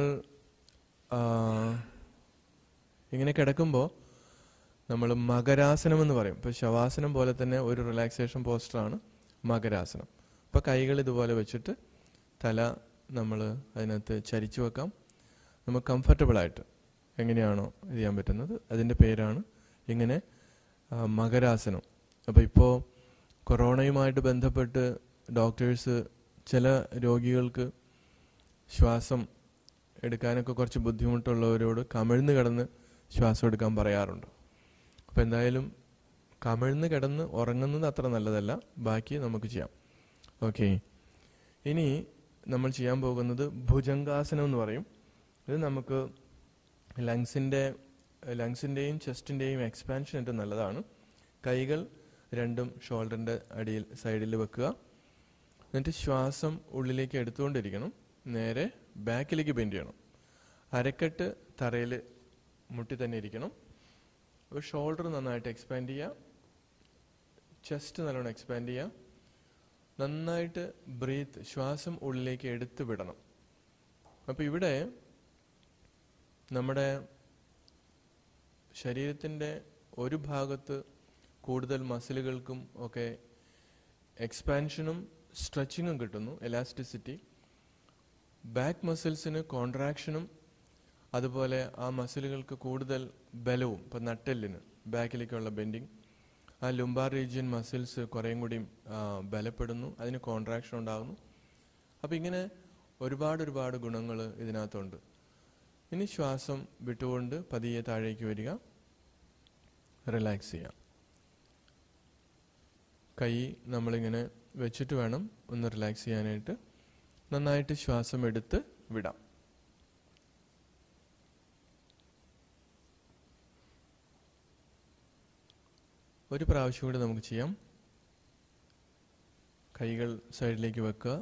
ഇങ്ങനെ കിടക്കുമ്പോൾ നമ്മൾ മകരാസനം എന്ന് പറയും ഇപ്പോൾ ശവാസനം പോലെ തന്നെ ഒരു റിലാക്സേഷൻ പോസ്റ്ററാണ് മകരാസനം അപ്പോൾ കൈകൾ ഇതുപോലെ വെച്ചിട്ട് തല നമ്മൾ അതിനകത്ത് ചരിച്ചു വെക്കാം നമുക്ക് കംഫർട്ടബിൾ ആയിട്ട് എങ്ങനെയാണോ ഇത് ചെയ്യാൻ പറ്റുന്നത് അതിൻ്റെ പേരാണ് ഇങ്ങനെ മകരാസനം അപ്പോൾ ഇപ്പോൾ കൊറോണയുമായിട്ട് ബന്ധപ്പെട്ട് ഡോക്ടേഴ്സ് ചില രോഗികൾക്ക് ശ്വാസം എടുക്കാനൊക്കെ കുറച്ച് ബുദ്ധിമുട്ടുള്ളവരോട് കമിഴ്ന്ന് കിടന്ന് ശ്വാസം എടുക്കാൻ പറയാറുണ്ട് അപ്പോൾ എന്തായാലും കമിഴ്ന്ന് കിടന്ന് ഉറങ്ങുന്നത് അത്ര നല്ലതല്ല ബാക്കി നമുക്ക് ചെയ്യാം ഓക്കെ ഇനി നമ്മൾ ചെയ്യാൻ പോകുന്നത് ഭുജംഗാസനം എന്ന് പറയും ഇത് നമുക്ക് ലങ്സിൻ്റെ ലങ്സിൻ്റെയും ചെസ്റ്റിൻ്റെയും എക്സ്പാൻഷൻ ഏറ്റവും നല്ലതാണ് കൈകൾ രണ്ടും ഷോൾഡറിൻ്റെ അടിയിൽ സൈഡിൽ വെക്കുക എന്നിട്ട് ശ്വാസം ഉള്ളിലേക്ക് എടുത്തുകൊണ്ടിരിക്കണം നേരെ ബാക്കിലേക്ക് ബെൻഡ് ചെയ്യണം അരക്കെട്ട് തറയിൽ മുട്ടി തന്നെ ഇരിക്കണം അപ്പോൾ ഷോൾഡർ നന്നായിട്ട് എക്സ്പാൻഡ് ചെയ്യുക ചെസ്റ്റ് നല്ലോണം എക്സ്പാൻഡ് ചെയ്യുക നന്നായിട്ട് ബ്രീത്ത് ശ്വാസം ഉള്ളിലേക്ക് എടുത്ത് വിടണം അപ്പോൾ ഇവിടെ നമ്മുടെ ശരീരത്തിൻ്റെ ഒരു ഭാഗത്ത് കൂടുതൽ മസിലുകൾക്കും ഒക്കെ എക്സ്പാൻഷനും സ്ട്രെച്ചിങ്ങും കിട്ടുന്നു എലാസ്റ്റിസിറ്റി ബാക്ക് മസിൽസിന് കോൺട്രാക്ഷനും അതുപോലെ ആ മസിലുകൾക്ക് കൂടുതൽ ബലവും ഇപ്പം നട്ടെല്ലിന് ബാക്കിലേക്കുള്ള ബെൻഡിങ് ആ ലുംബാർ റീജിയൻ മസിൽസ് കുറേയും കൂടി ആ, ബലപ്പെടുന്നു അതിന് കോൺട്രാക്ഷൻ ഉണ്ടാകുന്നു അപ്പം ഇങ്ങനെ ഒരുപാട് ഒരുപാട് ഗുണങ്ങൾ ഇതിനകത്തുണ്ട് ഇനി ശ്വാസം വിട്ടുകൊണ്ട് പതിയെ താഴേക്ക് വരിക റിലാക്സ് ചെയ്യാം കൈ നമ്മളിങ്ങനെ വെച്ചിട്ട് വേണം ഒന്ന് റിലാക്സ് ചെയ്യാനായിട്ട് നന്നായിട്ട് ശ്വാസം എടുത്ത് വിടാം ഒരു പ്രാവശ്യം കൂടി നമുക്ക് ചെയ്യാം കൈകൾ സൈഡിലേക്ക് വെക്കുക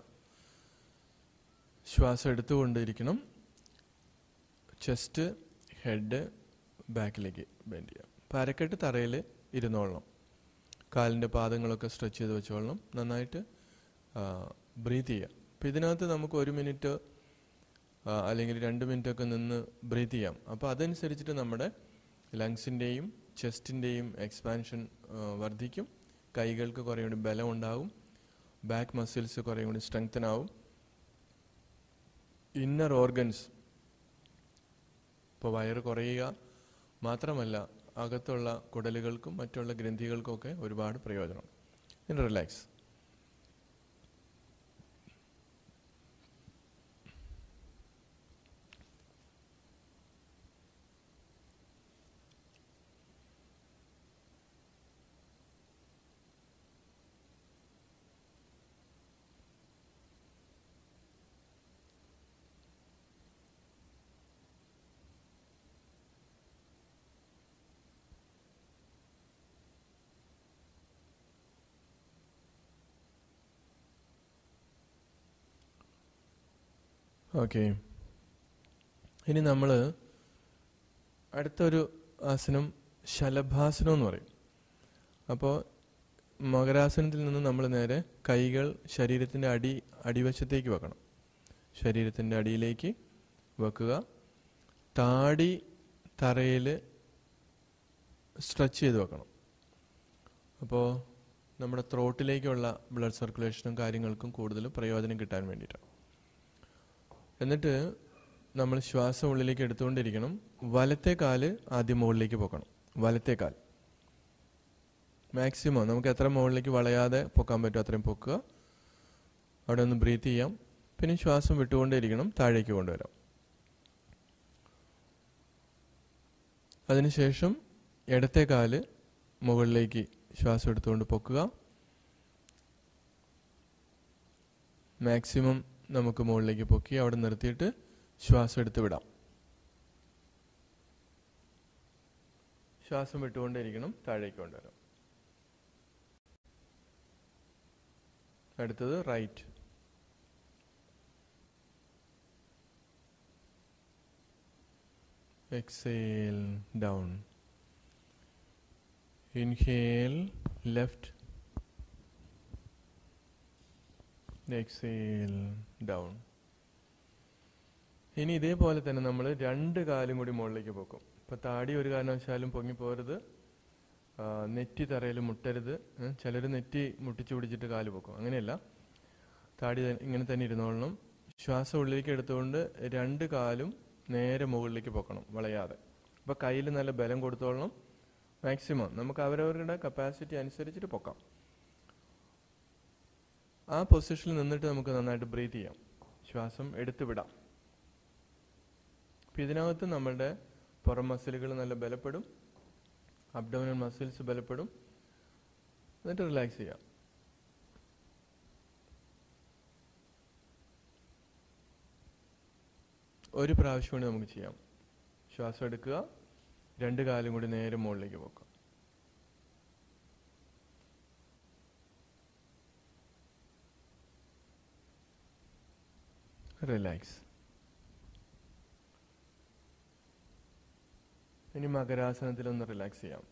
ശ്വാസം എടുത്തുകൊണ്ടിരിക്കണം ചെസ്റ്റ് ഹെഡ് ബാക്കിലേക്ക് ബെൻഡ് ചെയ്യാം അപ്പം അരക്കെട്ട് തറയിൽ ഇരുന്നോളണം കാലിൻ്റെ പാദങ്ങളൊക്കെ സ്ട്രെച്ച് ചെയ്ത് വെച്ചോളണം നന്നായിട്ട് ബ്രീത്ത് ചെയ്യുക അപ്പം ഇതിനകത്ത് നമുക്ക് ഒരു മിനിറ്റ് ആ, അല്ലെങ്കിൽ രണ്ട് മിനിറ്റ് ഒക്കെ നിന്ന് ബ്രീത്ത് ചെയ്യാം അപ്പോൾ അതനുസരിച്ചിട്ട് നമ്മുടെ ലങ്സിൻ്റെയും ചെസ്റ്റിൻ്റെയും എക്സ്പാൻഷൻ വർദ്ധിക്കും കൈകൾക്ക് കുറേ കൂടി ബലം ഉണ്ടാവും ബാക്ക് മസിൽസ് കുറേ കൂടി സ്ട്രെങ്തൻ ആവും ഇന്നർ ഓർഗൻസ് ഇപ്പോൾ വയറ് കുറയുക മാത്രമല്ല അകത്തുള്ള കുടലുകൾക്കും മറ്റുള്ള ഗ്രന്ഥികൾക്കും ഒക്കെ ഒരുപാട് പ്രയോജനം ഇനി റിലാക്സ് ഓക്കെ ഇനി നമ്മൾ അടുത്തൊരു ആസനം ശലഭാസനം എന്ന് പറയും അപ്പോൾ മകരാസനത്തിൽ നിന്ന് നമ്മൾ നേരെ കൈകൾ ശരീരത്തിൻ്റെ അടി അടിവശത്തേക്ക് വെക്കണം ശരീരത്തിൻ്റെ അടിയിലേക്ക് വെക്കുക താടി തറയിൽ സ്ട്രെച്ച് ചെയ്ത് വെക്കണം അപ്പോൾ നമ്മുടെ ത്രോട്ടിലേക്കുള്ള ബ്ലഡ് സർക്കുലേഷനും കാര്യങ്ങൾക്കും കൂടുതൽ പ്രയോജനം കിട്ടാൻ വേണ്ടിയിട്ടാണ് എന്നിട്ട് നമ്മൾ ശ്വാസം ഉള്ളിലേക്ക് എടുത്തുകൊണ്ടിരിക്കണം വലത്തെ കാല് ആദ്യം മുകളിലേക്ക് പോക്കണം വലത്തെ കാൽ മാക്സിമം നമുക്ക് എത്ര മുകളിലേക്ക് വളയാതെ പൊക്കാൻ പറ്റും അത്രയും പൊക്കുക അവിടെ ഒന്ന് ബ്രീത്ത് ചെയ്യാം പിന്നെ ശ്വാസം വിട്ടുകൊണ്ടേയിരിക്കണം താഴേക്ക് കൊണ്ടുവരാം അതിനുശേഷം ഇടത്തെ കാല് മുകളിലേക്ക് ശ്വാസം എടുത്തുകൊണ്ട് പൊക്കുക മാക്സിമം നമുക്ക് മുകളിലേക്ക് പൊക്കി അവിടെ നിർത്തിയിട്ട് ശ്വാസം എടുത്ത് വിടാം ശ്വാസം വിട്ടുകൊണ്ടേയിരിക്കണം താഴേക്ക് കൊണ്ടുവരാം അടുത്തത് right exhale down inhale left exhale down ഇനി ഇതേപോലെ തന്നെ നമ്മൾ രണ്ട് കാലും കൂടി മുകളിലേക്ക് പൊക്കും ഇപ്പൊ താടി ഒരു കാരണവശാലും പൊങ്ങി പോരുത് ആ, നെറ്റി തറയിൽ മുട്ടരുത് ചിലർ നെറ്റി മുട്ടിച്ചു പിടിച്ചിട്ട് കാല് പൊക്കും അങ്ങനെയല്ല താടി ത- ഇങ്ങനെ തന്നെ ഇരുന്നോളണം ശ്വാസം ഉള്ളിലേക്ക് എടുത്തുകൊണ്ട് രണ്ട് കാലും നേരെ മുകളിലേക്ക് പൊക്കണം വളയാതെ അപ്പൊ കയ്യിൽ നല്ല ബലം കൊടുത്തോളണം മാക്സിമം നമുക്ക് അവരവരുടെ കപ്പാസിറ്റി അനുസരിച്ചിട്ട് പൊക്കാം ആ പൊസിഷനിൽ നിന്നിട്ട് നമുക്ക് നന്നായിട്ട് ബ്രീത്ത് ചെയ്യാം ശ്വാസം എടുത്തു വിടാം അപ്പം ഇതിനകത്ത് നമ്മളുടെ പുറം മസിലുകൾ നല്ല ബലപ്പെടും അബ്ഡോമിനൽ മസിൽസ് ബലപ്പെടും എന്നിട്ട് റിലാക്സ് ചെയ്യാം ഒരു പ്രാവശ്യം കൂടി നമുക്ക് ചെയ്യാം ശ്വാസം എടുക്കുക രണ്ട് കാലും കൂടി നേരെ മുകളിലേക്ക് പോക്കാം റിലാക്സ് ഇനി മകരാസനത്തിൽ ഒന്ന് റിലാക്സ് ചെയ്യാം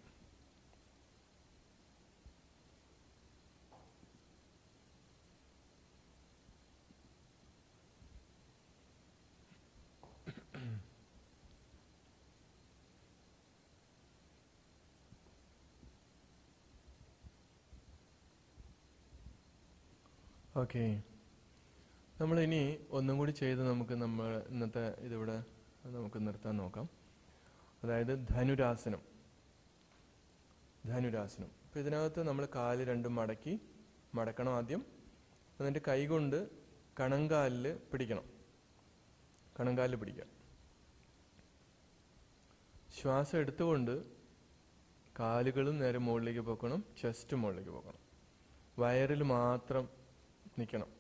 ഓക്കെ നമ്മളിനി ഒന്നും കൂടി ചെയ്ത് നമുക്ക് നമ്മൾ ഇന്നത്തെ ഇതിവിടെ നമുക്ക് നിർത്താൻ നോക്കാം അതായത് ധനുരാസനം ധനുരാസനം അപ്പം ഇതിനകത്ത് നമ്മൾ കാല് രണ്ടും മടക്കി മടക്കണം ആദ്യം എന്നിട്ട് കൈകൊണ്ട് കണങ്കാലിൽ പിടിക്കണം കണങ്കാലിൽ പിടിക്കുക ശ്വാസം എടുത്തുകൊണ്ട് കാലുകളും നേരെ മുകളിലേക്ക് പോക്കണം ചെസ്റ്റ് മുകളിലേക്ക് പോക്കണം വയറിൽ മാത്രം നിൽക്കണം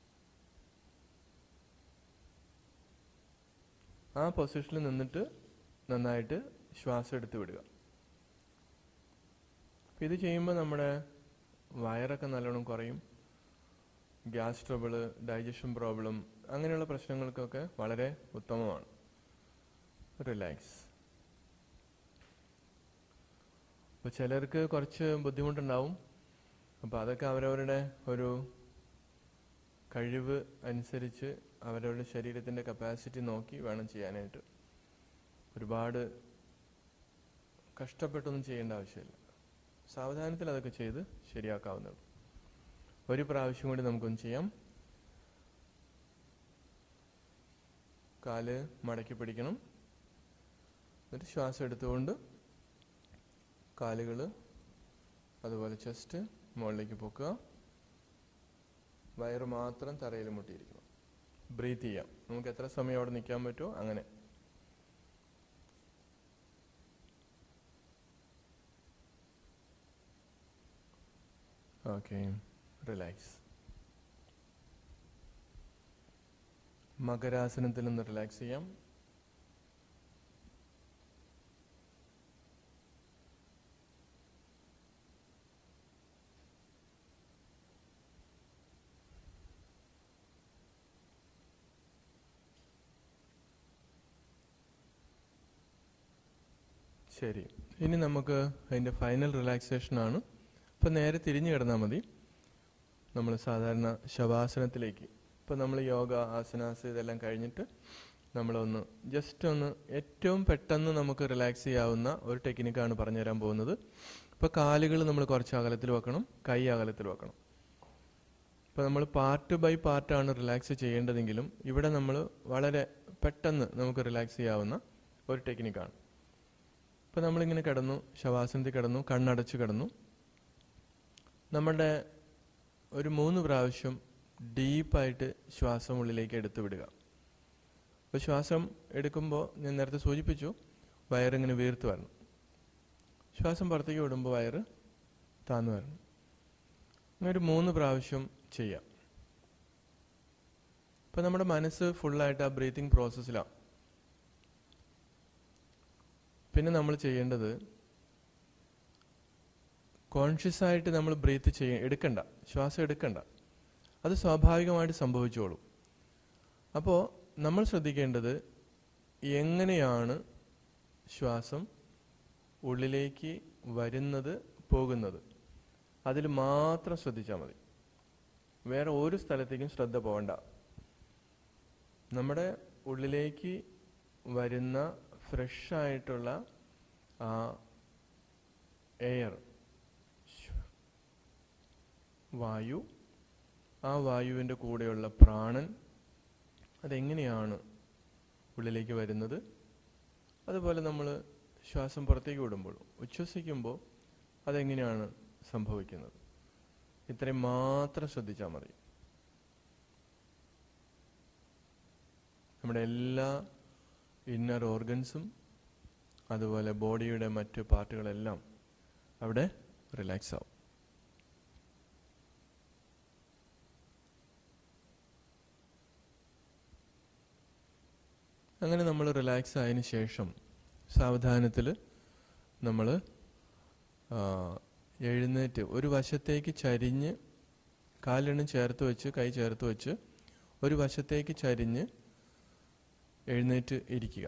ആ പൊസിഷനിൽ നിന്നിട്ട് നന്നായിട്ട് ശ്വാസം എടുത്ത് വിടുക അപ്പം ഇത് ചെയ്യുമ്പോൾ നമ്മുടെ വയറൊക്കെ നല്ലോണം കുറയും ഗ്യാസ് ട്രബിള് ഡൈജഷൻ പ്രോബ്ലം അങ്ങനെയുള്ള പ്രശ്നങ്ങൾക്കൊക്കെ വളരെ ഉത്തമമാണ് റിലാക്സ് അപ്പോൾ ചിലർക്ക് കുറച്ച് ബുദ്ധിമുട്ടുണ്ടാവും അപ്പോൾ അതൊക്കെ അവരവരുടെ ഒരു കഴിവ് അനുസരിച്ച് അവരവരുടെ ശരീരത്തിൻ്റെ കപ്പാസിറ്റി നോക്കി വേണം ചെയ്യാനായിട്ട് ഒരുപാട് കഷ്ടപ്പെട്ടൊന്നും ചെയ്യേണ്ട ആവശ്യമില്ല സാവധാനത്തിൽ അതൊക്കെ ചെയ്ത് ശരിയാക്കാവുന്നതാണ് ഒരു പ്രാവശ്യം കൂടി നമുക്കൊന്ന് ചെയ്യാം കാല് മടക്കി പിടിക്കണം എന്നിട്ട് ശ്വാസം എടുത്തുകൊണ്ട് കാലുകൾ അതുപോലെ ചെസ്റ്റ് മുകളിലേക്ക് പൊക്കുക വയറ് മാത്രം തറയിൽ മുട്ടിയിരിക്കണം ബ്രീത്ത് ചെയ്യാം നമുക്ക് എത്ര സമയം അവിടെ നിൽക്കാൻ പറ്റുമോ അങ്ങനെ ഓക്കെ റിലാക്സ് മകരാസനത്തിൽ നിന്ന് റിലാക്സ് ചെയ്യാം ശരി ഇനി നമുക്ക് അതിൻ്റെ ഫൈനൽ റിലാക്സേഷൻ ആണ് അപ്പം നേരെ തിരിഞ്ഞു കിടന്നാൽ മതി നമ്മൾ സാധാരണ ശവാസനത്തിലേക്ക് ഇപ്പം നമ്മൾ യോഗ ആസനാസ് ഇതെല്ലാം കഴിഞ്ഞിട്ട് നമ്മളൊന്ന് ജസ്റ്റ് ഒന്ന് ഏറ്റവും പെട്ടെന്ന് നമുക്ക് റിലാക്സ് ചെയ്യാവുന്ന ഒരു ടെക്നിക്കാണ് പറഞ്ഞു തരാൻ പോകുന്നത് ഇപ്പോൾ കാലുകൾ നമ്മൾ കുറച്ച് അകലത്തിൽ വെക്കണം കൈ അകലത്തിൽ വെക്കണം ഇപ്പോൾ നമ്മൾ പാർട്ട് ബൈ പാർട്ടാണ് റിലാക്സ് ചെയ്യേണ്ടതെങ്കിലും ഇവിടെ നമ്മൾ വളരെ പെട്ടെന്ന് നമുക്ക് റിലാക്സ് ചെയ്യാവുന്ന ഒരു ടെക്നിക്കാണ് ഇപ്പോൾ നമ്മളിങ്ങനെ കിടന്നു ശവാസനത്തിൽ കിടന്നു കണ്ണടച്ച് കിടന്നു നമ്മുടെ ഒരു മൂന്ന് പ്രാവശ്യം ഡീപ്പായിട്ട് ശ്വാസം ഉള്ളിലേക്ക് എടുത്തു വിടുക അപ്പോൾ ശ്വാസം എടുക്കുമ്പോൾ ഞാൻ നേരത്തെ സൂചിപ്പിച്ചു വയറിങ്ങനെ വീർത്ത് വരണം ശ്വാസം പുറത്തേക്ക് വിടുമ്പോൾ വയറ് താന്നു വരണം അങ്ങനെ ഒരു മൂന്ന് പ്രാവശ്യം ചെയ്യാം ഇപ്പം നമ്മുടെ മനസ്സ് ഫുള്ളായിട്ട് ആ ബ്രീത്തിങ് പ്രോസസ്സിലാണ് പിന്നെ നമ്മൾ ചെയ്യേണ്ടത് കോൺഷ്യസ് ആയിട്ട് നമ്മൾ ബ്രീത്ത് ചെയ്യ എടുക്കണ്ട ശ്വാസം എടുക്കണ്ട അത് സ്വാഭാവികമായിട്ട് സംഭവിച്ചോളും അപ്പോൾ നമ്മൾ ശ്രദ്ധിക്കേണ്ടത് എങ്ങനെയാണ് ശ്വാസം ഉള്ളിലേക്ക് വരുന്നത് പോകുന്നത് അതിൽ മാത്രം ശ്രദ്ധിച്ചാൽ മതി വേറെ ഒരു സ്ഥലത്തേക്കും ശ്രദ്ധ പോകണ്ട നമ്മുടെ ഉള്ളിലേക്ക് വരുന്ന ഫ്രഷ് ആയിട്ടുള്ള ആ എയർ വായു ആ വായുവിൻ്റെ കൂടെയുള്ള പ്രാണൻ അതെങ്ങനെയാണ് ഉള്ളിലേക്ക് വരുന്നത് അതുപോലെ നമ്മൾ ശ്വാസം പുറത്തേക്ക് വിടുമ്പോൾ ഉച്ഛ്വസിക്കുമ്പോൾ അതെങ്ങനെയാണ് സംഭവിക്കുന്നത് ഇത്രയും മാത്രം ശ്രദ്ധിച്ചാൽ മതി നമ്മുടെ എല്ലാ ഇന്നർ ഓർഗൻസും അതുപോലെ ബോഡിയുടെ മറ്റ് പാർട്ടുകളെല്ലാം അവിടെ റിലാക്സ് ആവും അങ്ങനെ നമ്മൾ റിലാക്സ് ആയതിനു ശേഷം സാവധാനത്തിൽ നമ്മൾ എഴുന്നേറ്റ് ഒരു വശത്തേക്ക് ചരിഞ്ഞ് കാലിനും ചേർത്ത് വെച്ച് കൈ ചേർത്ത് വെച്ച് ഒരു വശത്തേക്ക് ചരിഞ്ഞ് എഴുന്നേറ്റ് ഇരിക്കുക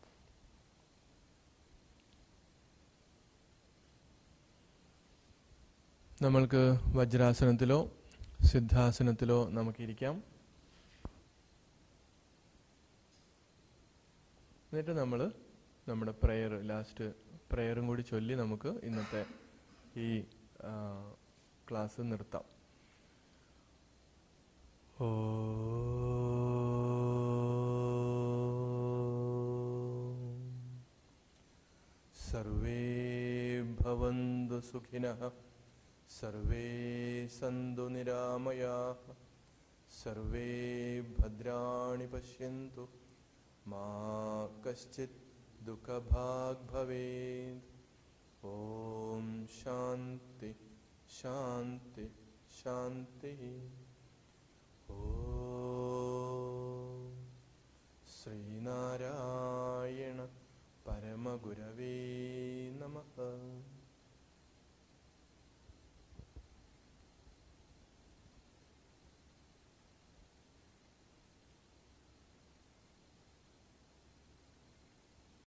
നമ്മൾക്ക് വജ്രാസനത്തിലോ സിദ്ധാസനത്തിലോ നമുക്കിരിക്കാം എന്നിട്ട് നമ്മൾ നമ്മുടെ പ്രെയർ ലാസ്റ്റ് പ്രെയറും കൂടി ചൊല്ലി നമുക്ക് ഇന്നത്തെ ഈ ക്ലാസ് നിർത്താം सर्वे भवन्तु सुखिनः सर्वे सन्तु निरामयाः सर्वे भद्राणि पश्यन्तु मा कश्चित् दुःखभाग् भवेत् ॐ शान्ति शान्ति शान्तिः ॐ